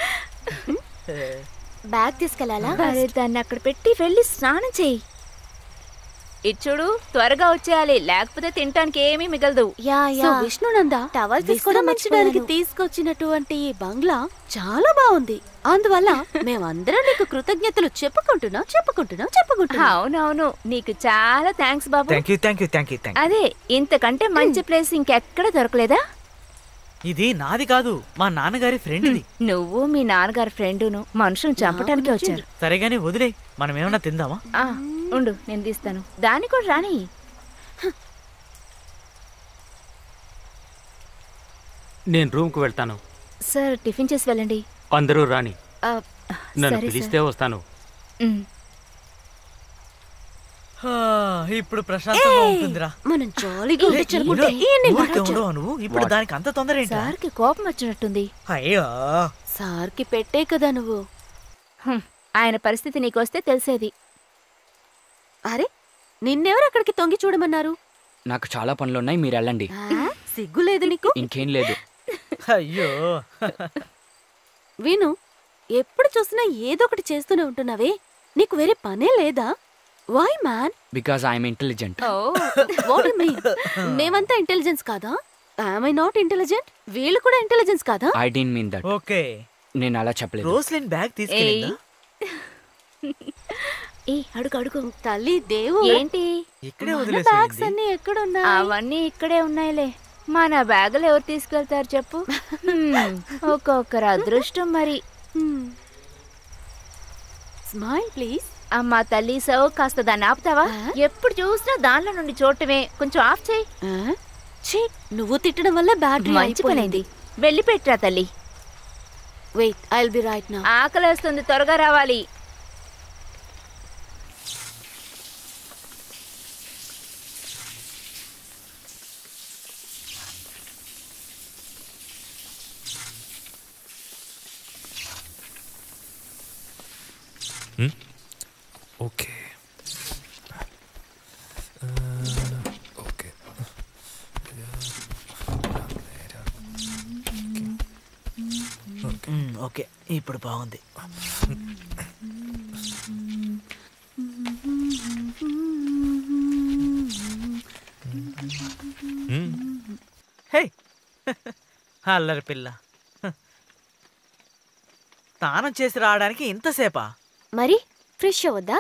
బ్యాగ్ తీసుకెళ్లాలా అరే దాన్ని అక్కడ పెట్టి వెళ్ళి స్నానం చెయ్యి ఇటు చూడు త్వరగా వచ్చేయాలి లేకపోతే తినటానికి ఏమీ మిగలదు యా సో యా విష్ణునంద టవల్ తీసుకోవడం విశ్రమించడానికి మర్చిపోయాను. తీసుకొచ్చినటువంటి ఈ బంగ్లా చాలా బాగుంది అందువల్ల మేమందరం నీకు కృతజ్ఞతలు చెప్పుకుంటున్నాం చెప్పుకుంటున్నాం చెప్పుకుంటున్నాం అవునవును నీకు చాలా థ్యాంక్స్ బాబు thank you thank you thank you thank అదే ఇంతకంటే మంచి ప్లేస్ ఇంకెక్కడ దొరకలేదా ఇది నాది కాదు మా నాన్నగారి ఫ్రెండ్ది నువ్వు మీ నాన్నగారి ఫ్రెండును మనుషులను చంపటానికి వచ్చారు సరేగాని వదిలే మనం ఏమన్నా తిందామా ఆ, ఉండు నేను తీస్తాను దాన్ని కూడా రాని నేను రూమ్కి వెళ్తాను సార్ టిఫిన్ చేసి వెళ్ళండి అందరూ రాని ఆ, నన్ను సరే పిలిస్తే సార్ వస్తాను ఉమ్. హా, ఇప్పుడు ప్రశాంతంగా ఉంటుందిరా మనం జాలీగా ఏ, ఉండొచ్చనుకుంటే ఉండు. ఈయన్ని ఊరికే నడవచ్చు. ఉండవా నువ్వు ఇప్పుడు దానికి అంత తొందర ఏంటి సార్కి కోపం వచ్చినట్టుంది అయ్యో సార్కి పెట్టే కదా నువ్వు హ్మ్, ఆయన పరిస్థితి నీకొస్తే తెలిసేది అరే నిన్నెవరు అక్కడికి తొంగి చూడమన్నారు నాకు చాలా పనులున్నాయి మీరు వెళ్ళండి ఆ, సిగ్గులేదు నీకు ఇంకేం లేదు అయ్యో విను ఎప్పుడు చూసినా ఏదో ఒకటి చేస్తూనే ఉంటున్నావే నీకు వేరే పనే లేదా why man because I'm intelligent oh what mean మేమంతా ఇంటెలిజెన్స్ కాదా ఐ నాట్ ఇంటెలిజెంట్ వీళ్ళు కూడా ఇంటెలిజెన్స్ కాదా I didn't mean that okay నేను అలా చెప్పలేదు రోస్లిన్ బ్యాగ్ తీసుకెళ్ళిందా ఏ అడుగు అడుగు తల్లి దేవు ఏంటి ఇక్కడే మన వదిలేసి బ్యాగ్స్ వెళ్ళింది. అన్ని ఎక్కడున్నాయి అవన్నీ ఇక్కడే ఉన్నాయిలే మన బ్యాగులు ఎవరు తీసుకెళ్తారు చెప్పు హ్మ్, ఒక్కొక్కరు అదృష్టం మరి స్మైల్ ప్లీజ్ అమ్మా తల్లి సవ్ కాస్త దాన్ని ఆపుతావా ఆ? ఎప్పుడు చూసినా దానిలో నుండి చూడటమే కొంచెం ఆఫ్ చేయి ఛీ నువ్వు తిట్టడం వల్ల బ్యాటరీ మంచి పనైంది వెళ్ళి పెట్టరా తల్లి wait I will be right now ఆకలేస్తుంది త్వరగా రావాలి ఓకే ఓకే మ్మ్, ఓకే ఇప్పుడు బాగుంది హే అల్లరి పిల్ల స్నానం చేసి రావడానికి ఇంతసేపా మరి ఫ్రెష్ అవద్దా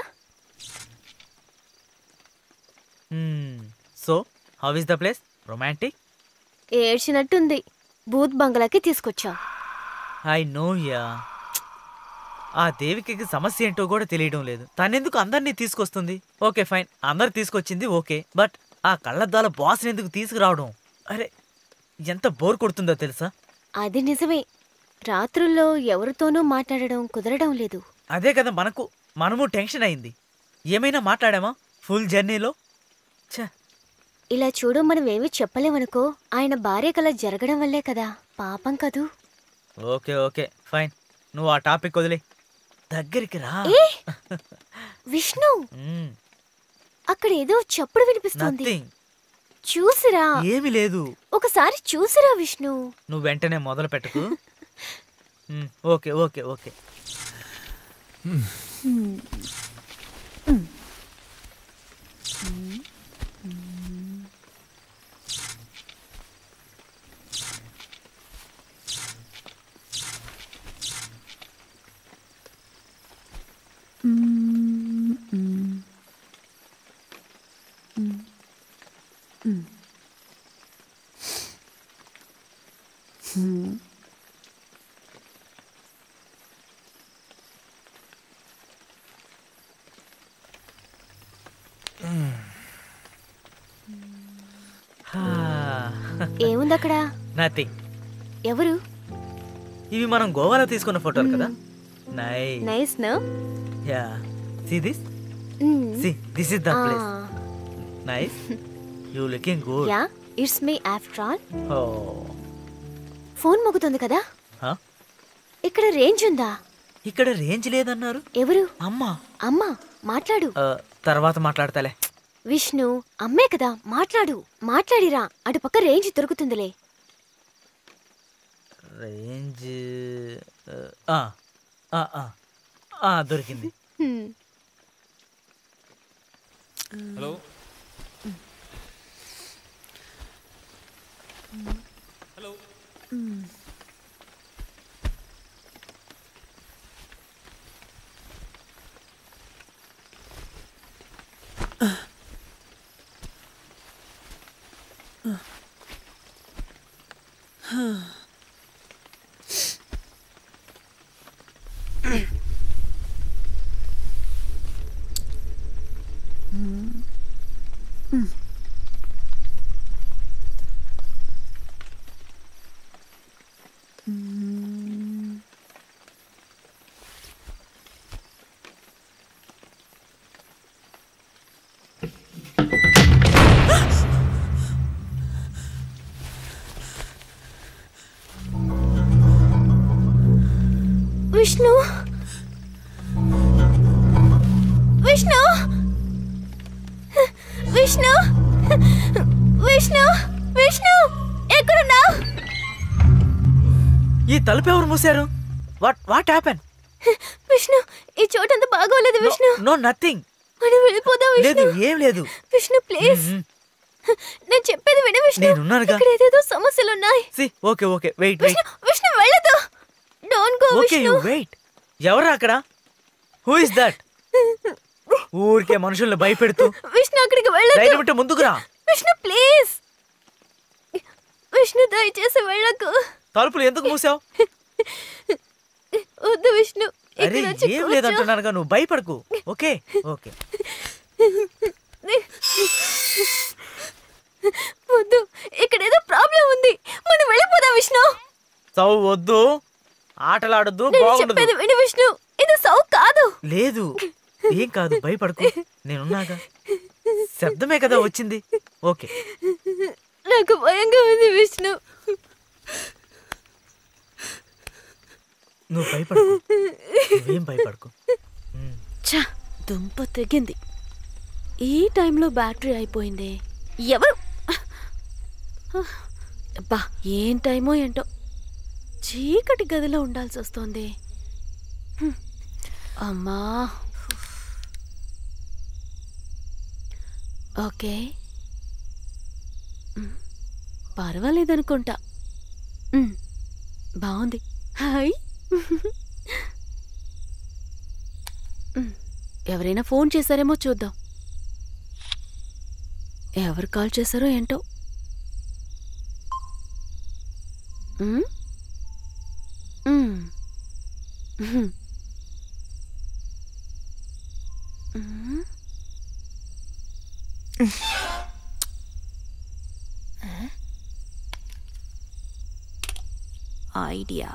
so how is the place romantic ఏడ్చినట్టుంది బూత్ బంగ్లాకి తీసుకొచ్చా ఐ నో యా ఆ దేవికి సమస్య ఏంటో కూడా తెలియడం లేదు తనెందుకు అందరినీ తీసుకొస్తుంది ఓకే ఫైన్ అందరు తీసుకొచ్చింది ఓకే బట్ ఆ కళ్ళద్దాల బాస్ని ఎందుకు తీసుకురావడం అరే ఎంత బోర్ కొడుతుందో తెలుసా అది నిజమే రాత్రుల్లో ఎవరితోనూ మాట్లాడడం కుదరడం లేదు అదే కదా మనకు మనము టెన్షన్ అయింది ఏమైనా మాట్లాడామా ఫుల్ జర్నీలో ఛ ఇలా చూడు మనం ఏమీ చెప్పలేమనుకో ఆయన భార్య కల జరగడం వల్లే కదా పాపం కదూ ఓకే ఓకే ఫైన్ నువ్వు ఆ టాపిక్ వదిలే దగ్గరికి రా ఏ విష్ణు మ్మ్, అక్కడ ఏదో చప్పుడు వినిపిస్తుంది nothing. చూసిరా ఏమీ లేదు ఒకసారి చూసిరా విష్ణు నువ్వు వెంటనే మొదలు పెట్టకు మ్మ్, ఓకే ఓకే ఓకే ఏముంది అక్కడ నథింగ్ ఎవరు ఇవి మనం గోవాలో తీసుకున్న ఫోటోలు కదా నై nice no yeah see this see this is the place nice you looking good yeah it's me after all oh phone మోగుతుంది కదా హా? ఇక్కడ రేంజ్ ఉందా ఇక్కడ రేంజ్ లేదన్నారు ఎవరు అమ్మా అమ్మా మాట్లాడు ఆ, తర్వాత మాట్లాడతాలే విష్ణు అమ్మే కదా మాట్లాడు మాట్లాడిరా అటుపక్క రేంజ్ దొరుకుతుందిలే రేంజ్ ఆ, ఆ, ఆ, ఆ, దొరికింది హ్మ్. హలో విష్ణు విష్ణు విష్ణు విష్ణు విష్ణు ఎక్కడున్నావు ఈ తలుపు ఎవరు మూసారు వాట్ వాట్ హ్యాపెన్ విష్ణు ఈ చోటంతా బాగోలేదు విష్ణు నో నథింగ్ మనం వెళ్ళిపోదాం లేదు విష్ణు ఏం లేదు విష్ణు ప్లీజ్ మ్మ్. నేను చెప్పేది విను విష్ణు నేనున్నానుగా. ఇక్కడ ఏదేదో సమస్యలు ఉన్నాయి see okay okay wait wait Vishnu Vishnu వెళ్ళదు don't go okay Vishnu you wait ఎవరు అక్కడ హూ ఇస్ దట్ ఊరికే మనుషుల్ని భయపెడుతూ విష్ణు అక్కడికి వెళ్ళదు ధైర్యం ఉంటే ముందుకు రా విష్ణు ప్లీజ్ విష్ణు దయచేసి వెళ్ళకు తలుపులు ఎందుకు మూసావు వద్దు విష్ణు అరే ఇక్కడ వచ్చి ఏం కూర్చో. లేదంటున్నానుగా నువ్వు భయపడకు ఓకే ఓకే వద్దు ఇక్కడ ఏదో ప్రాబ్లం ఉంది మనం వెళ్ళిపోదాం విష్ణు సౌ వద్దు ఆటలాడొద్దు నేను బాగుండదు చెప్పేది విను విష్ణు ఇది సౌ కాదు లేదు ఏం కాదు భయపడకు నేనున్నాగా శబ్దమే కదా వచ్చింది ఓకే నాకు భయంగా ఉంది విష్ణు నువ్వు భయపడకు నువ్వేం భయపడకు ఉమ్. ఛ దుంప తెగింది ఈ టైంలో బ్యాటరీ అయిపోయింది ఎవరు అబ్బా ఏం టైమో ఏంటో చీకటి గదిలో ఉండాల్సి వస్తోంది హ్మ్. అమ్మా ఓకే మ్, పర్వాలేదనుకుంటా మ్, బాగుంది హాయ్ మ్, ఎవరైనా ఫోన్ చేశారేమో చూద్దాం ఎవరు కాల్ చేశారో ఏంటో మ్? మ్. మ్. మ్. ఐడియా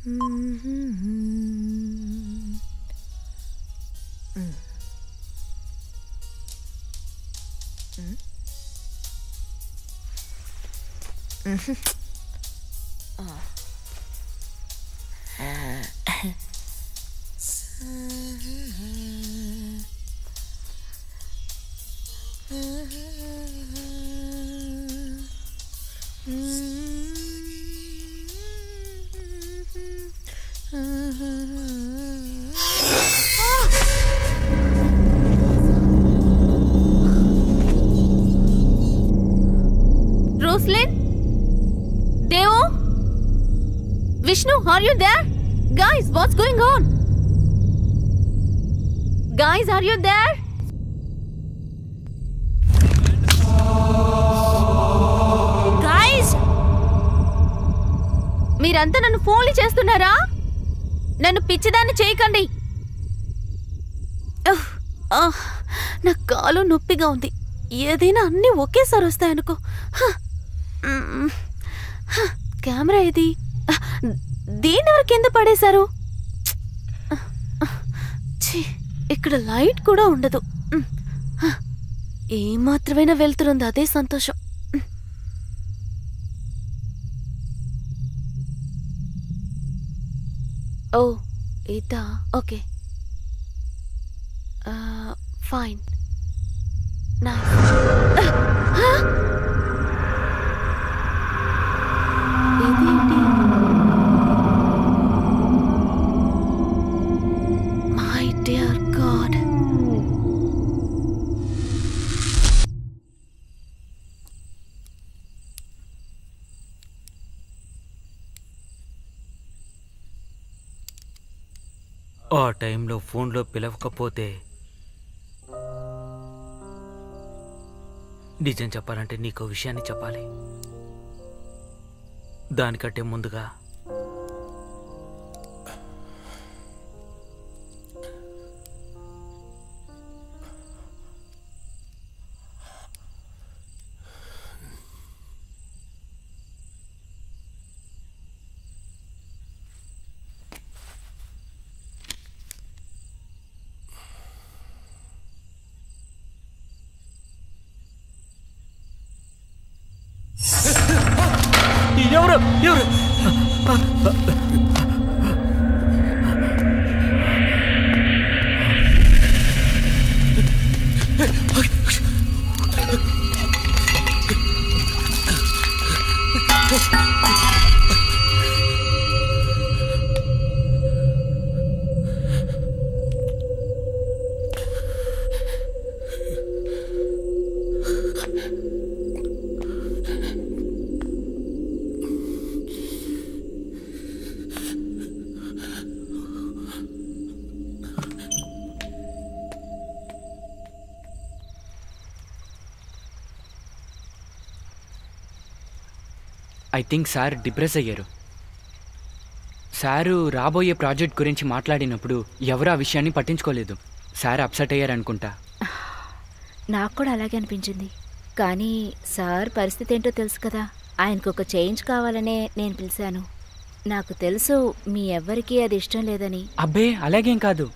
రోస్లిన్ దేవో Vishnu are you there guys what's going on guys are you there guys మీరంతా నన్ను ఫోన్లు చేస్తున్నారా నన్ను పిచ్చిదాన్ని చేయకండి ఉహ్, ఆహ్, నా కాలు నొప్పిగా ఉంది ఏదైనా అన్నీ ఒకేసారి వస్తాయనుకో హ, మ్మ్. హ, కెమెరా ఇది అహ్, దీన్ని ఎవరు కింద పడేశారు ఛీ, ఇక్కడ లైట్ కూడా ఉండదు మ్, హ, ఏమాత్రమైనా వెళ్తురుంది అదే సంతోషం మ్. ఓ ఇదా ఓకే ఫైన్ నైస్ ఇదేంటి మై డియర్ గాడ్ ఆ టైంలో ఫోన్లో పిలవకపోతే నిజం చెప్పాలంటే నీకు విషయాన్ని చెప్పాలి దానికంటే ముందుగా ఎవరు ఎవరు ఐ థింక్ సార్ డిప్రెస్ అయ్యారు సారు రాబోయే ప్రాజెక్ట్ గురించి మాట్లాడినప్పుడు ఎవరు ఆ విషయాన్ని పట్టించుకోలేదు సార్ అప్సెట్ అయ్యారనుకుంటా నాకు కూడా అలాగే అనిపించింది కానీ సార్ పరిస్థితి ఏంటో తెలుసు కదా ఆయనకు ఒక చేంజ్ కావాలనే నేను పిలిచాను నాకు తెలుసు మీ ఎవ్వరికీ అది ఇష్టం లేదని అబ్బే అలాగేం కాదు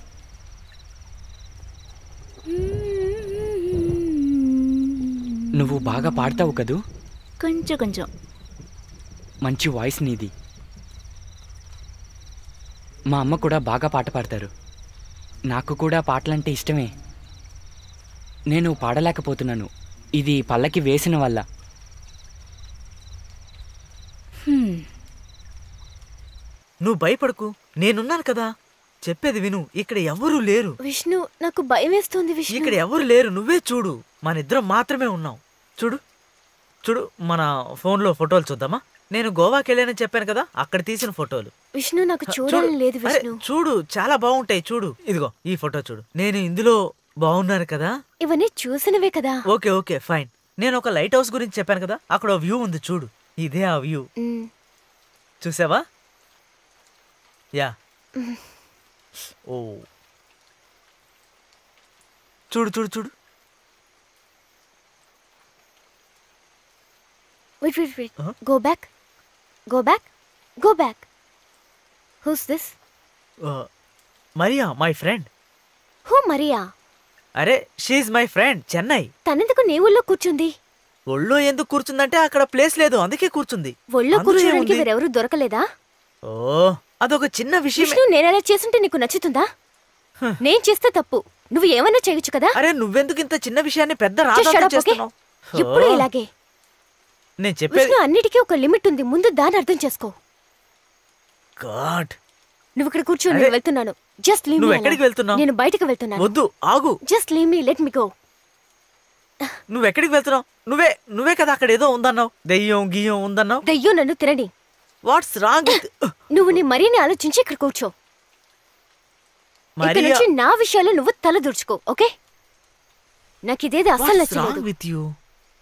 నువ్వు బాగా పాడతావు కదూ కొంచెం కొంచెం మంచి వాయిస్ నీది మా అమ్మ కూడా బాగా పాట పాడతారు నాకు కూడా పాటలంటే ఇష్టమే నేను పాడలేకపోతున్నాను ఇది పల్లకి వేసిన వల్ల హ్మ్. నువ్వు భయపడకు నేనున్నాను కదా చెప్పేది విను ఇక్కడ ఎవరూ లేరు విష్ణు నాకు భయం వేస్తుంది విష్ణు ఇక్కడ ఎవరు లేరు నువ్వే చూడు మన ఇద్దరం మాత్రమే ఉన్నాం చూడు చూడు మన ఫోన్లో ఫోటోలు చూద్దామా నేను గోవాకి వెళ్ళానని చెప్పాను కదా అక్కడ తీసిన ఫోటోలు విష్ణు నాకు చూడు. చూడాలని లేదు అరే, విష్ణు చూడు చాలా బాగుంటాయి చూడు ఇదిగో ఈ ఫోటో చూడు నేను ఇందులో బాగున్నాను కదా ఇవన్నీ చూసినవే కదా ఓకే ఓకే ఫైన్ నేను ఒక లైట్ హౌస్ గురించి చెప్పాను కదా అక్కడ వ్యూ ఉంది చూడు ఇదే ఆ వ్యూ మ్, చూసావా యా మ్. ఓ చూడు చూడు చూడు wait wait wait Uh-huh. Go back go back go back who's this Maria my friend who Maria అరే షీఈ్ మై ఫ్రెండ్ చెన్నై తనెందుకు నీ ఊళ్ళో కూర్చుంది ఒళ్ళో ఎందుకు కూర్చుందంటే అక్కడ ప్లేస్ లేదు అందుకే కూర్చుంది ఒళ్ళో అందులో కూర్చోడానికి ఏముంది? వేరెవరూ దొరకలేదా ఓ అదొక చిన్న విషయం విష్ణు నేనలా చేస్తుంటే నీకు నచ్చుతుందా నేను చేస్తే తప్పు నువ్వు ఏమన్నా చేయొచ్చు కదా అరే నువ్వెందుకు ఇంత చిన్న విషయాన్ని పెద్ద Just shut రాజాంతం up, okay? చేస్తున్నావు ఎప్పుడు ఓ, ఇలాగే నేను చెప్పేది విష్ణు అన్నిటికీ ఒక లిమిట్ ఉంది ముందు దాన్ని అర్థం చేసుకో గాడ్ నువ్వు ఇక్కడ కూర్చో అరే, నేను వెళ్తున్నాను జస్ట్ లీవ్ నువ్వు ఎక్కడికి వెళ్తున్నావు? నేను బయటకు వెళ్తున్నాను వద్దు ఆగు just leave me let me go నువ్వు ఎక్కడికి వెళ్తున్నావు నువ్వే నువ్వే కదా అక్కడ ఏదో ఉందన్నావు దెయ్యం గియ్యం ఉందన్నావు దయ్యో నన్ను తినని వాట్స్ రాంగ్ నువ్వు నీ మరీని ఆలోచించి ఇక్కడ కూర్చో ఇక్కడ మరియా నుంచి నా విషయాలు నువ్వు తల దూర్చుకో ఓకే నాకు ఇదేది అస్సలు వాట్స్ రాంగ్ నచ్చలేదు విత్ యూ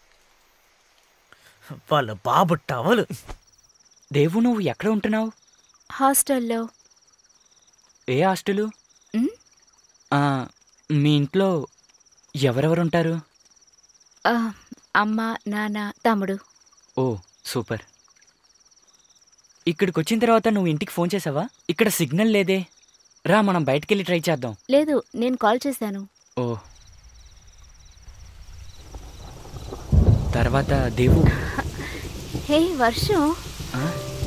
వాళ్ళ బాబు టవలు దేవు నువ్వు ఎక్కడ ఉంటున్నావు హాస్టల్లో ఏ హాస్టలు ఉమ్, ఆ, మీ ఇంట్లో ఎవరెవరు ఉంటారు ఆ, అమ్మ నాన్న తమ్ముడు ఓ సూపర్ ఇక్కడికి వచ్చిన తర్వాత నువ్వు ఇంటికి ఫోన్ చేసావా ఇక్కడ సిగ్నల్ లేదే రా మనం బయటికెళ్ళి ట్రై చేద్దాం లేదు నేను కాల్ చేశాను ఓ తర్వాత దేవు హే వర్షం ఆ?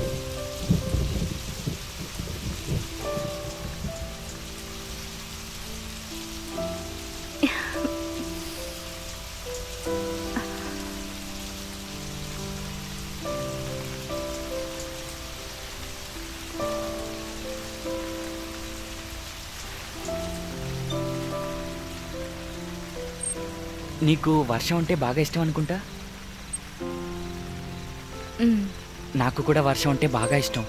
నీకు వర్షం అంటే బాగా ఇష్టం అనుకుంటా ఉమ్, నాకు కూడా వర్షం అంటే బాగా ఇష్టం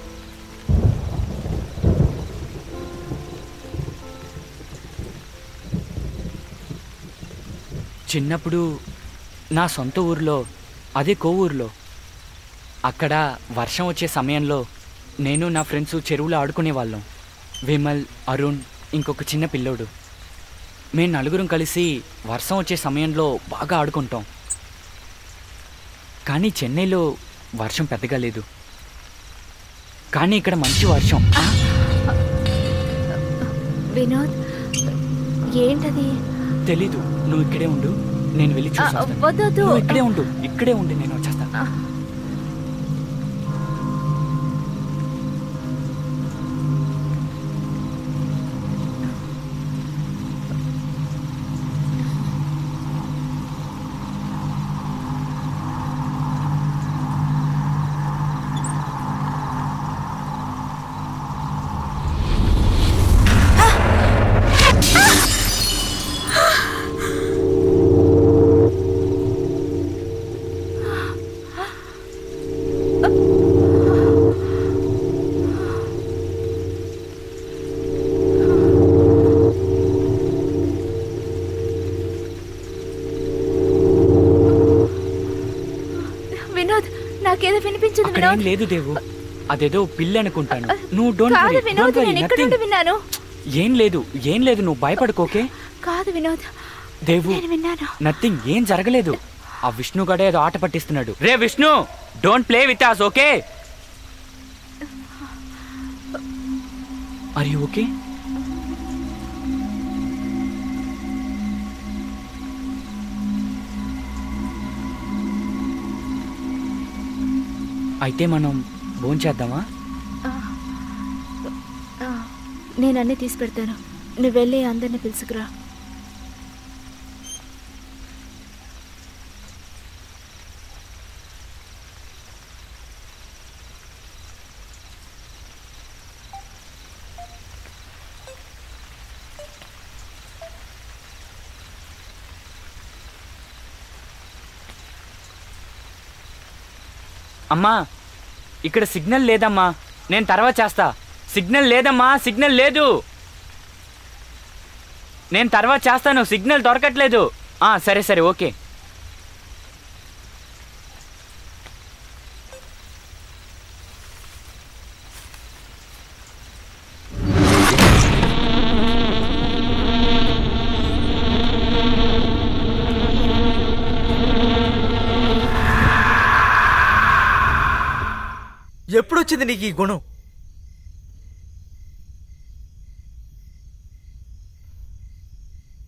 చిన్నప్పుడు నా సొంత ఊర్లో అదే కోవూరులో అక్కడ వర్షం వచ్చే సమయంలో నేను నా ఫ్రెండ్స్ చెరువులో ఆడుకునేవాళ్ళం విమల్ అరుణ్ ఇంకొక చిన్న పిల్లోడు మేము నలుగురం కలిసి వర్షం వచ్చే సమయంలో బాగా ఆడుకుంటాం కానీ చెన్నైలో వర్షం పెద్దగా లేదు కానీ ఇక్కడ మంచి వర్షం వినోద్ ఏంటది తెలీదు నువ్వు ఇక్కడే ఉండు నేను వెళ్ళి ఆ, చూసి వస్తాను. వద్దొద్దు నువ్వు ఇక్కడే ఉండు ఇక్కడే ఉండు నేను వచ్చేస్తా వినోద్ నాకేదో వినిపించింది అక్కడ ఏం వినోద్ లేదు దేవు అదేదో పిల్లి అనుకుంటాను నువ్వు డోంట్ కాదు వరీ వినోద్ డోంట్ వరీ నేను ఎక్కడ నథింగ్ నుండి విన్నాను ఏం లేదు ఏం లేదు నువ్వు భయపడుకోకే కాదు వినోద్ దేవు నేను విన్నాను నథింగ్ ఏం జరగలేదు ఆ విష్ణు గడే ఏదో ఆట పట్టిస్తున్నాడు రే Vishnu don't play with us okay are you okay అయితే మనం భోంచేద్దామా ఆ, నేను అన్నీ తీసి పెడతాను నువ్వు వెళ్ళి అందరిని పిలుచుకురా అమ్మా ఇక్కడ సిగ్నల్ లేదమ్మా నేను తర్వాత చేస్తా సిగ్నల్ లేదమ్మా సిగ్నల్ లేదు నేను తర్వాత చేస్తాను సిగ్నల్ దొరకట్లేదు ఆ, సరే సరే ఓకే ఎప్పుడు వచ్చింది నీకు ఈ గుణం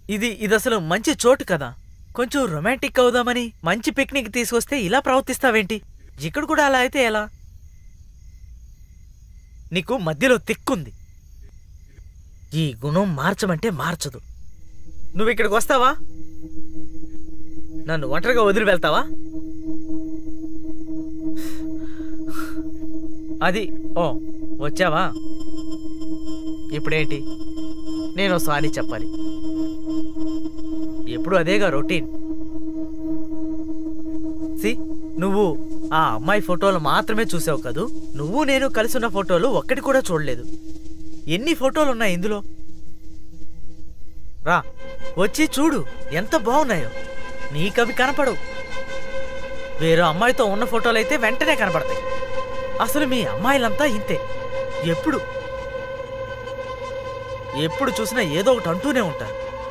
ఇది ఇది అసలు మంచి చోటు కదా కొంచెం రొమాంటిక్ అవుదామని మంచి పిక్నిక్ తీసుకొస్తే ఇలా ప్రవర్తిస్తావేంటి ఇక్కడ కూడా అలా అయితే ఎలా నీకు మధ్యలో తిక్కుంది ఈ గుణం మార్చమంటే మార్చదు నువ్వు ఇక్కడికి వస్తావా నన్ను ఒంటరిగా వదిలి వెళ్తావా అది ఓ వచ్చావా ఇప్పుడేంటి నేను సారీ చెప్పాలి ఎప్పుడు అదేగా రొటీన్ సి నువ్వు ఆ అమ్మాయి ఫోటోలు మాత్రమే చూసావు కదూ నువ్వు నేను కలిసి ఉన్న ఫోటోలు ఒక్కటి కూడా చూడలేదు ఎన్ని ఫోటోలు ఉన్నాయి ఇందులో రా వచ్చి చూడు ఎంత బాగున్నాయో నీకవి కనపడవు వేరే అమ్మాయితో ఉన్న ఫోటోలు అయితే వెంటనే కనపడతాయి అసలు మీ అమ్మాయిలంతా ఇంతే ఎప్పుడు ఎప్పుడు చూసినా ఏదో ఒకటి అంటూనే ఉంటారు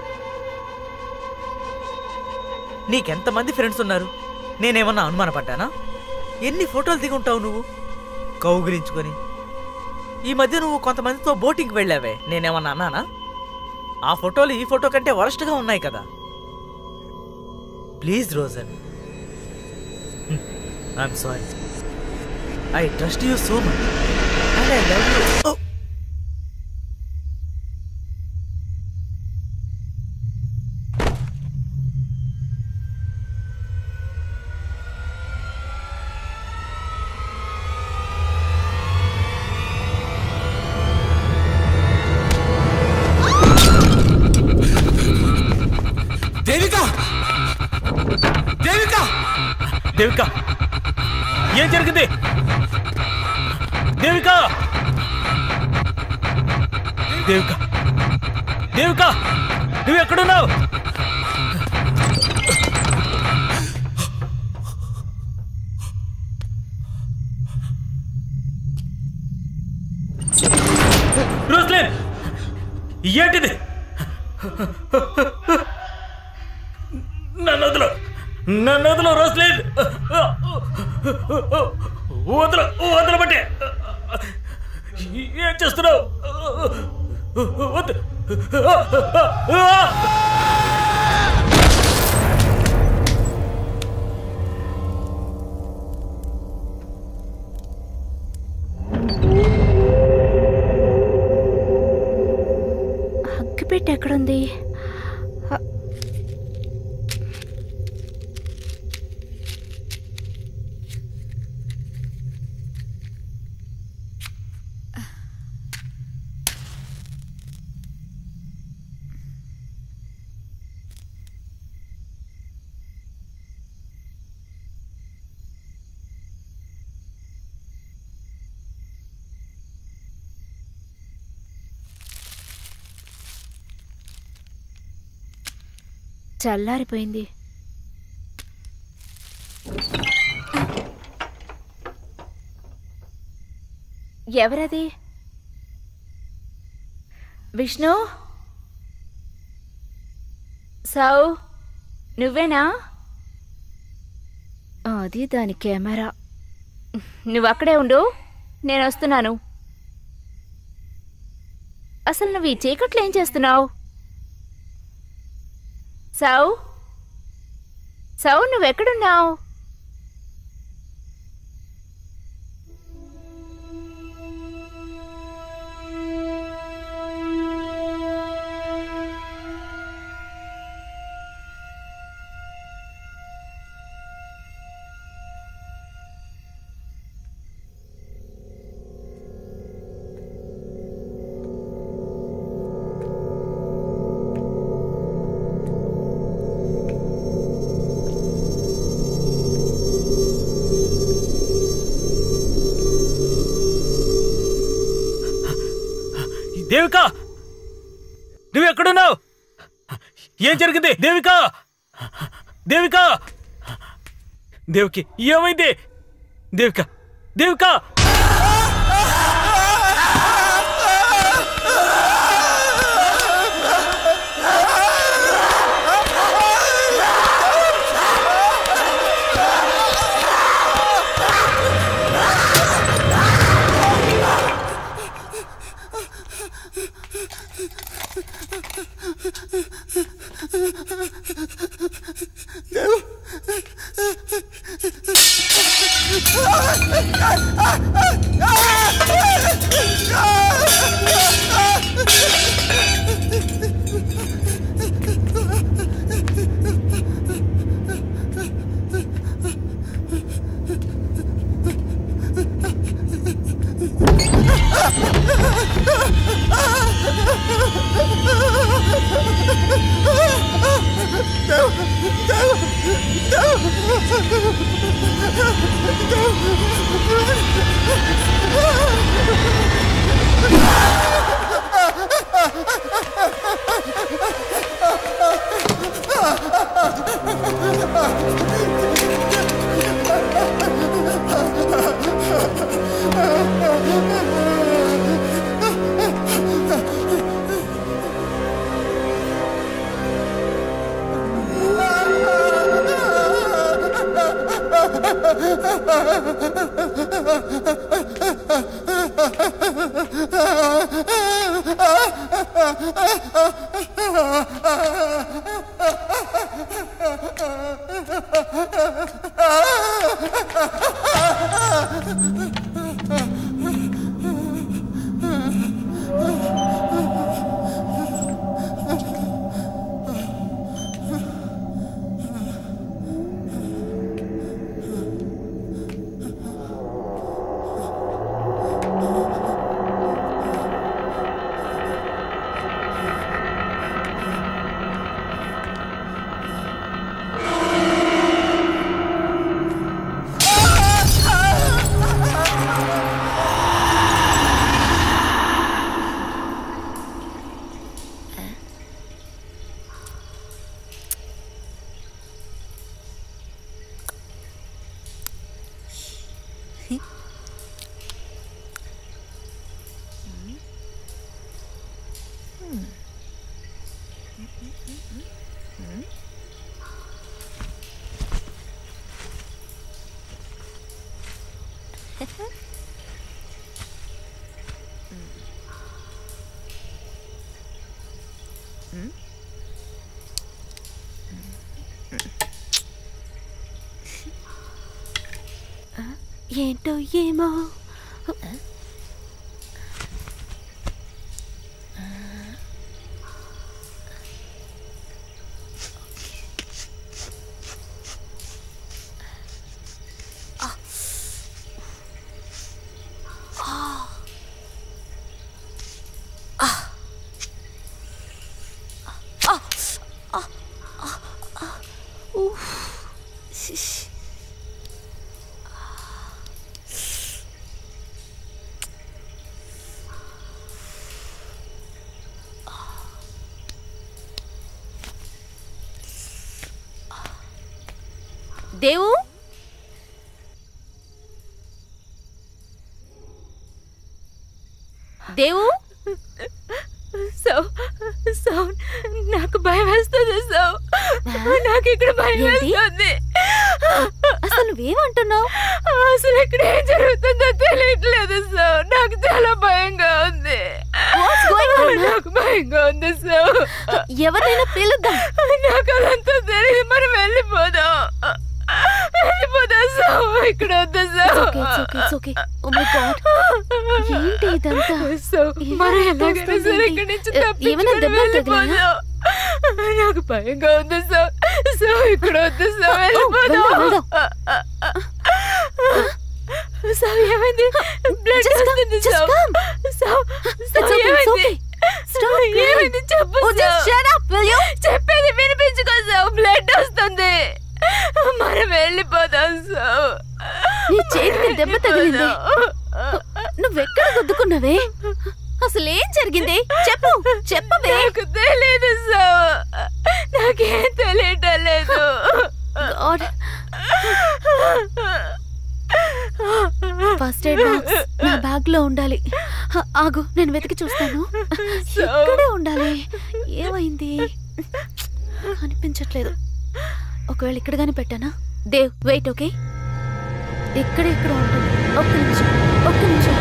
నీకెంతమంది ఫ్రెండ్స్ ఉన్నారు నేనేమన్నా అనుమానపడ్డానా ఎన్ని ఫోటోలు దిగుంటావు నువ్వు కౌగిలించుకొని ఈ మధ్య నువ్వు కొంతమందితో బోటింగ్కి వెళ్ళావే నేనేమన్నా అన్నానా ఆ ఫోటోలు ఈ ఫోటో కంటే వరస్ట్గా ఉన్నాయి కదా please Roshan I'm sorry I trust you so much and I love you Devika Devika Devika ఏం జరిగింది దేవిక దేవిక దేవిక నువ్వు ఎక్కడున్నావు రోస్లిన్ ఏంటిది నన్ను వదులు నన్ను వదులు రోస్లిన్ వదలు వదలు బట్టే ఏం చేస్తున్నావు వద్దు అగ్గిపెట్టి ఎక్కడుంది హ, చల్లారిపోయింది ఎవరది విష్ణు సౌ నువ్వేనా అది దాని కెమెరా నువ్వు అక్కడే ఉండు నేను వస్తున్నాను అసలు నువ్వు ఈ చీకట్లో ఏం చేస్తున్నావు సౌ సౌ నువ్వెక్కడున్నావు దేవిక నువ్వు ఎక్కడున్నావు ఏం జరిగింది దేవిక దేవిక దేవికి ఏమైంది దేవిక దేవిక ఏంటో ఏమో దేవు దేవు సౌ సౌ నాకు భయం వేస్తుంది సౌ నాకు ఇక్కడ భయం ఏంటి? వేస్తుంది అసలు నువ్వేమంటున్నావు అసలు ఇక్కడ ఏం జరుగుతుందో తెలియట్లేదు సౌ నాకు చాలా భయంగా ఉంది What's going on, huh? నాకు భయంగా ఉంది సౌ ఎవరైనా పిలుద్దాం నాకు అదంతా తెలియదు మనం వెళ్ళిపోదాం వెళ్ళిపోదాం సౌ ఇక్కడ వద్దు సౌ okay it's okay oh my god ఏంటి ఇదంతా సో మనం ఏమైనా ఎలాగైనా సరే వస్తుంది? ఇక్కడి నుంచి ఏ- ఏమైనా తప్పించుకొని దెబ్బలు తగిలాయా? వెళ్ళిపోదాం. నాకు భయంగా ఉంది సో సో ఇక్కడ వద్దు సో వెళ్ళిపోదాం వెళ్దాం, సో ఏమైంది బ్లడ్ Just come, వస్తుంది just so come. So so It's okay, it's ఏమైంది okay. Stop crying. ఏమైంది చెప్పు Oh, just so. shut up, will you? చెప్పేది వినిపించుకో సో బ్లడ్ వస్తుంది మనం వెళ్ళిపోదాం సో నీ చేతికి దెబ్బ తగిలింది నువ్వెక్కడ గుద్దుకున్నావే అసలు ఏం జరిగింది చెప్పు చెప్పవే నాకు తెలియదు సో నాకేం తెలియటం లేదు God. ఫస్ట్ ఎయిడ్ బాక్స్ నా బ్యాగ్ లో ఉండాలి హ, ఆగు నేను వెతికి చూస్తాను ఇక్కడే ఉండాలి ఏమైంది అనిపించట్లేదు ఒకవేళ ఇక్కడ గాని పెట్టానా దేవ్ వెయిట్ ఓకే ఇక్కడ ఇక్కడ ఉంటుంది ఒక్క నిమిషం ఒక్క నిమిషం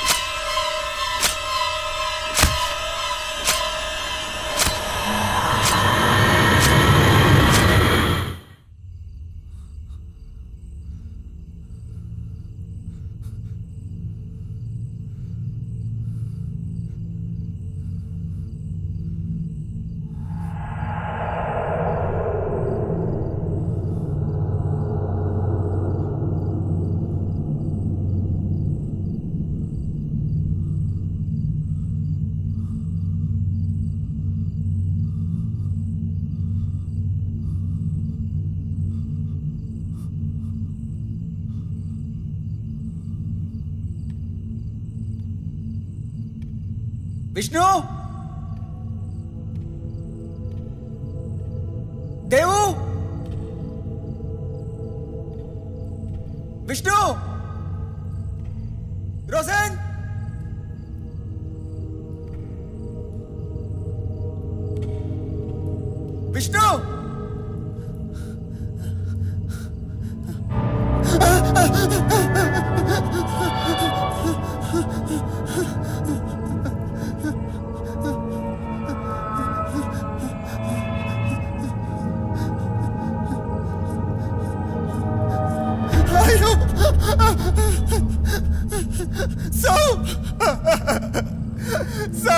ఆ విష్ణు దేవు విష్ణు రోషన్ విష్ణు అయ్యో so so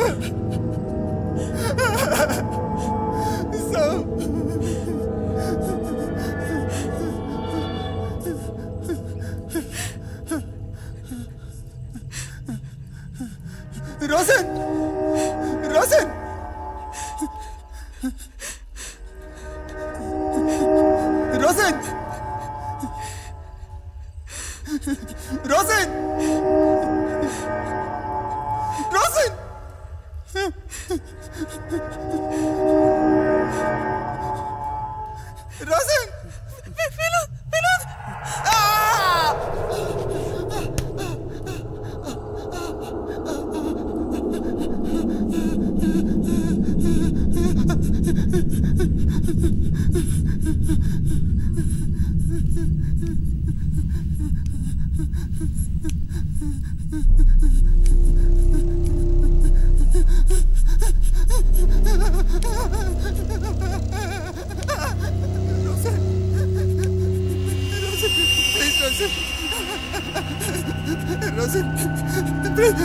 so Roshan Roshan Roshan Roshan Roshan Roshan Vinod Vinod please Roshan Roshan please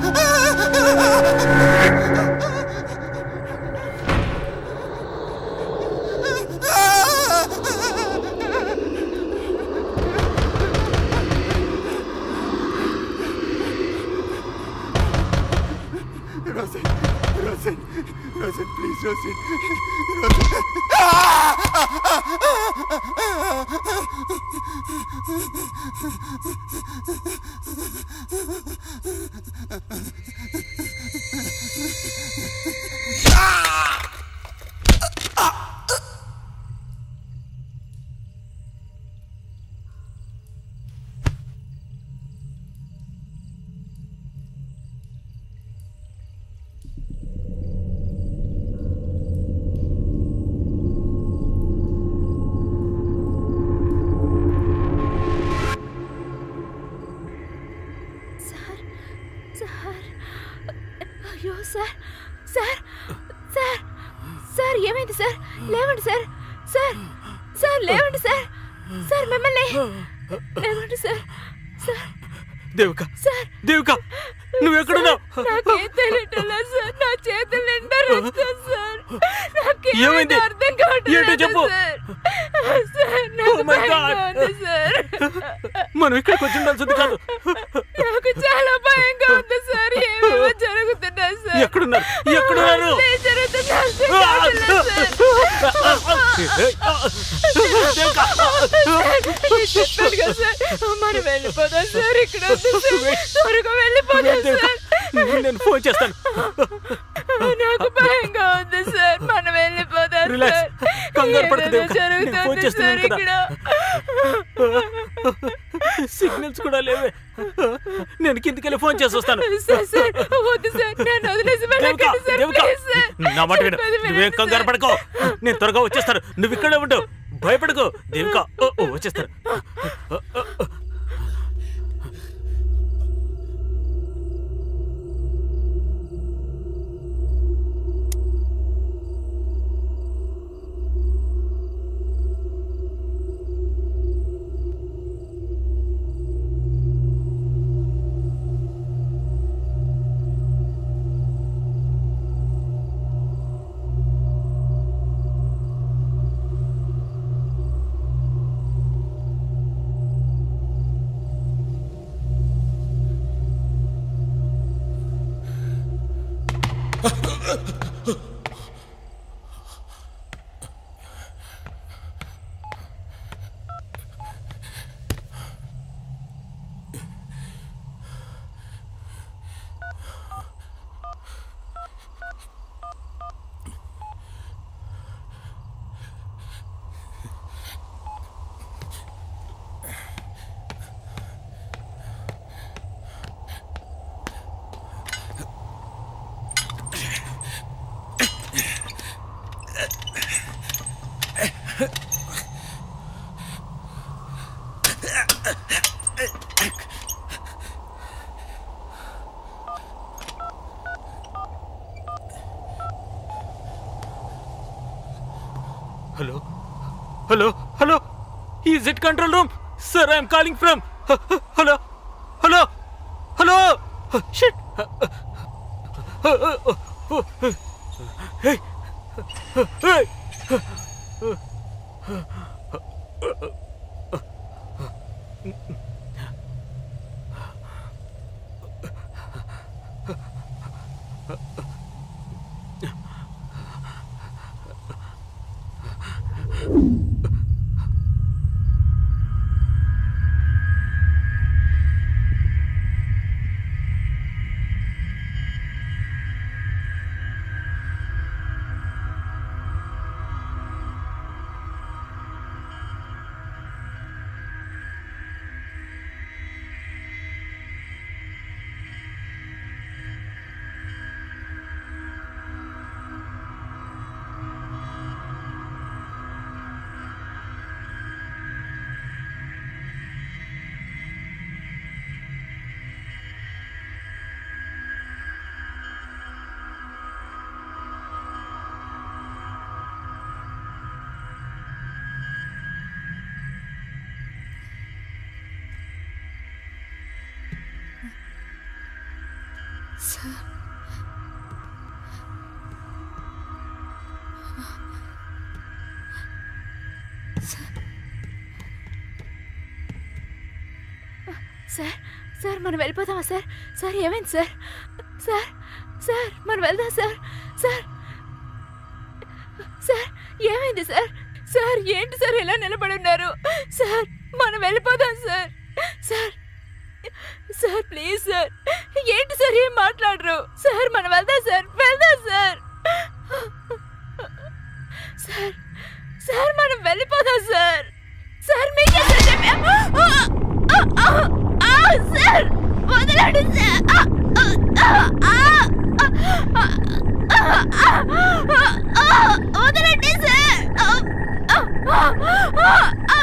Roshan Roshan Roshan please Roshan sir sir అయ్యో సార్ సార్ సార్ సార్ ఏమైంది సార్ లేవండి సార్ సార్ సార్ లేవండి సార్ సార్ మిమ్మల్ని లేవండి sir sir Devika sir Devika నువ్వు ఎక్కడున్నావు నాకేం తెలియటలా సార్ నా చేతులు నిండా రక్తం సార్ నాకేం ఏమైంది? అర్థం కావట్లేదు ఏంటో చెప్పు. సార్ సార్ నాకు Oh my భయంగా God. ఉంది సార్ మనం ఇక్కడికి వచ్చి ఉండాల్సింది కాదు నాకు చాలా భయంగా ఉంది సార్ ఏమేమో జరుగుతున్నాయి సార్ ఎక్కడున్నారు ఎక్కడున్నారు ఏం జరుగుతుందో అర్థం కావట్లేదు సార్ చెప్పాను కదా సార్ మనం వెళ్ళిపోదాం సార్ ఇక్కడ వద్దు సార్ త్వరగా వెళ్ళిపోదాం సార్ నేను ఫోన్ చేస్తాను నాకు భయంగా ఉంది సార్ మనం వెళ్ళిపోదాం రిలాక్స్ సార్ కంగారు పడకు ఏదేదో దేవిక నేను ఫోన్ జరుగుతుంది సార్ చేస్తున్నాను కదా ఇక్కడ సిగ్నల్స్ కూడా లేవే నేను కిందికెళ్ళి ఫోన్ చేసి వస్తాను సార్ సార్ వద్దు సార్ నన్ను వదిలేసి దేవిక వెళ్ళకండి సార్ దేవిక ప్లీజ్ సార్ నా మాట విను చెప్పేది నువ్వేం వినండి కంగారు సార్. పడకో నేను త్వరగా వచ్చేస్తాను నువ్వు ఇక్కడే ఉండు భయపడకు దేవిక ఓ, ఓ, వచ్చేస్తాను hello hello hello is it control room sir I'm calling from hello hello hello shit sir sir sir మనం వెళ్ళిపోదామా సార్ సార్ ఏమైంది సార్ సార్ సార్ మనం వెళ్దాం సార్ సార్ సార్ ఏమైంది సార్ సార్ ఏంటి సార్ ఎలా నిలబడి ఉన్నారు సార్ మనం వెళ్ళిపోదాం sir sir sir please sir ఏంటి సార్ ఏం మాట్లాడరు సార్ మనం వెళ్దాం సార్ వెళ్దాం సార్ సార్ సార్ మనం వెళ్ళిపోదాం సార్ సార్ మీకే సార్ చెప్పా ఆ, ఆ, ఆ, ఆ, సార్ వదలండి సార్ ఆ, ఆ, ఆ, ఆ, ఆ, ఆ, ఆ, ఆ, వదలండి సార్ ఆ, ఆ, ఆ, ఆ, ఆ,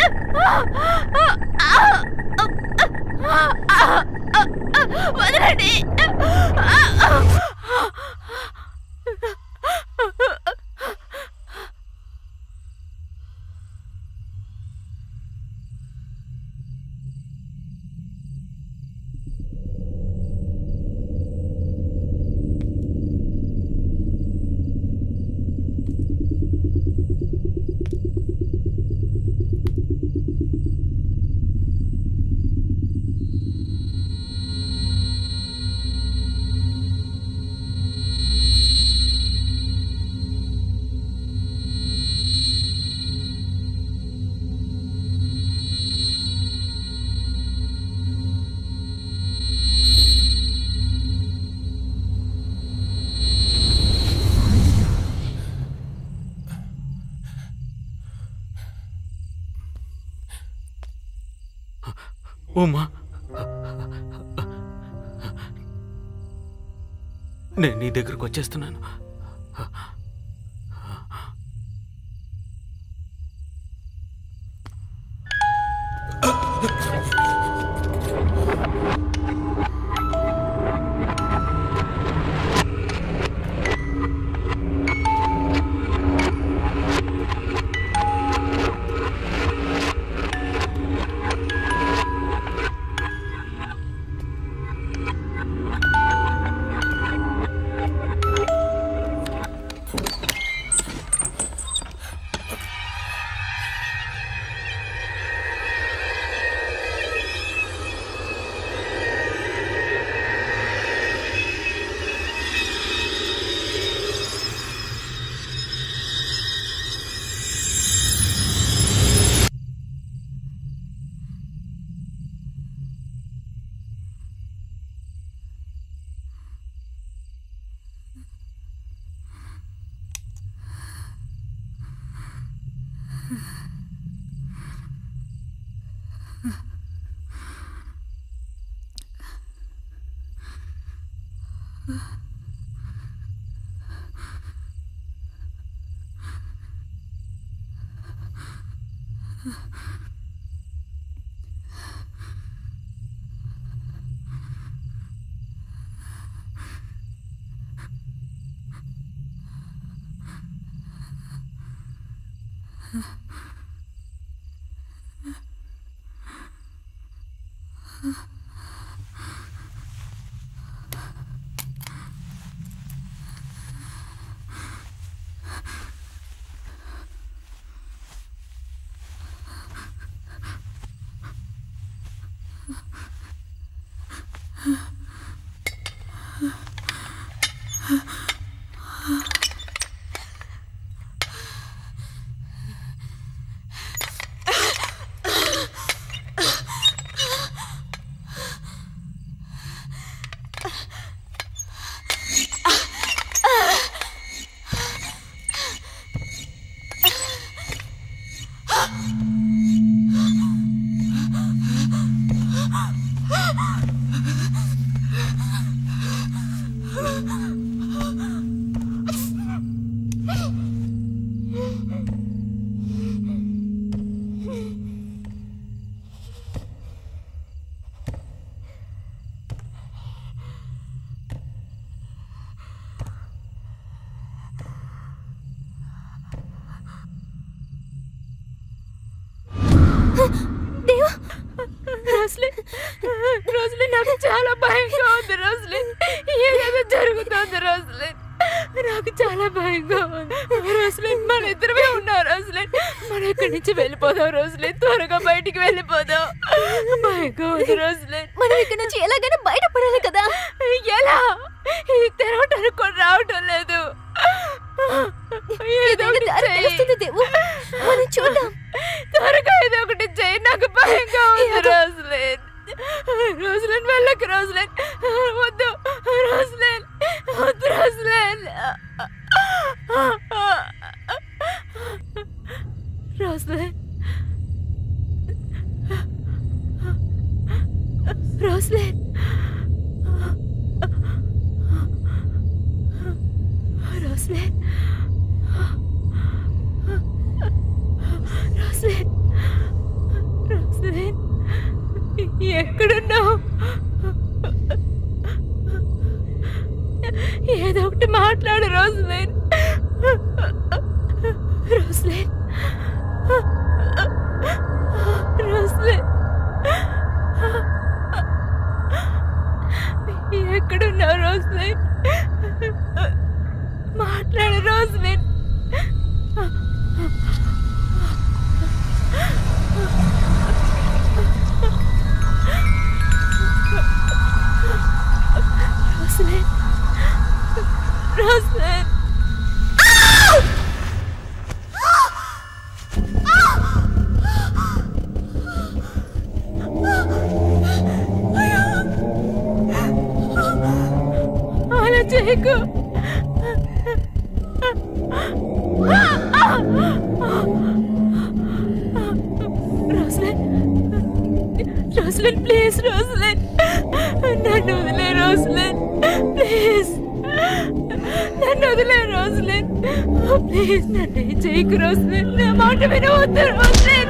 ఆ, ఆ, ఆ, వదలండి ఆ, ఆ, ఉమా నేను నీ దగ్గరకు వచ్చేస్తున్నాను దేవా రోస్లీ రోస్లీ నాకు చాలా భయంగా ఉంది రోస్లీ ఏదేదో జరుగుతోంది రోస్లీ నాకు చాలా భయంగా ఉంది రోస్లీ మన ఇద్దరమే ఉన్నాం రోస్లీ మనం ఇక్కడి నుంచి వెళ్ళిపోదాం రోస్లీ త్వరగా బయటికి వెళ్ళిపోదాం భయంగా ఉంది రోస్లీ మనం ఇక్కడ నుంచి ఎలాగైనా బయటపడాలి కదా ఎలా ఇది తెరవటానికి కూడా రావటం లేదు ఏదో ఒకటి దారి చెయ్యి. తెలుస్తుంది దేవు మనం చూద్దాం త్వరగా ఏదో ఒకటి చేయి నాకు భయంగా ఉంది రోజ్లేన్ రోజ్లేన్ వెళ్ళకు రోజ్లేన్ వద్దు రోజ్లేన్ వద్దు రోజ్లేన్ రోజ్లేన్ రోజ్లేన్ రోజ్లేన్ రోజ్లేన్ రోజ్లేన్ ఎక్కడున్నావు ఏదో ఒకటి మాట్లాడు రోజ్లేన్ రోజ్లేన్ రోజ్లేన్ ఎక్కడున్నావు రోజ్లేన్ మాట్లాడు రోజ్లేన్ రోజ్లేన్ రోజ్లేన్ అలా చేయకు రోజ్లేన్ రోజ్లేన్ ప్లీజ్ రోజ్లేన్ నన్ను వదిలే రోజ్లేన్ ప్లీజ్ నన్ను వదిలే రోజ్లేన్ ప్లీజ్ నన్ను ఏం చేయకు రోజ్లేన్ నా మాట వినవద్దు రోజ్లేన్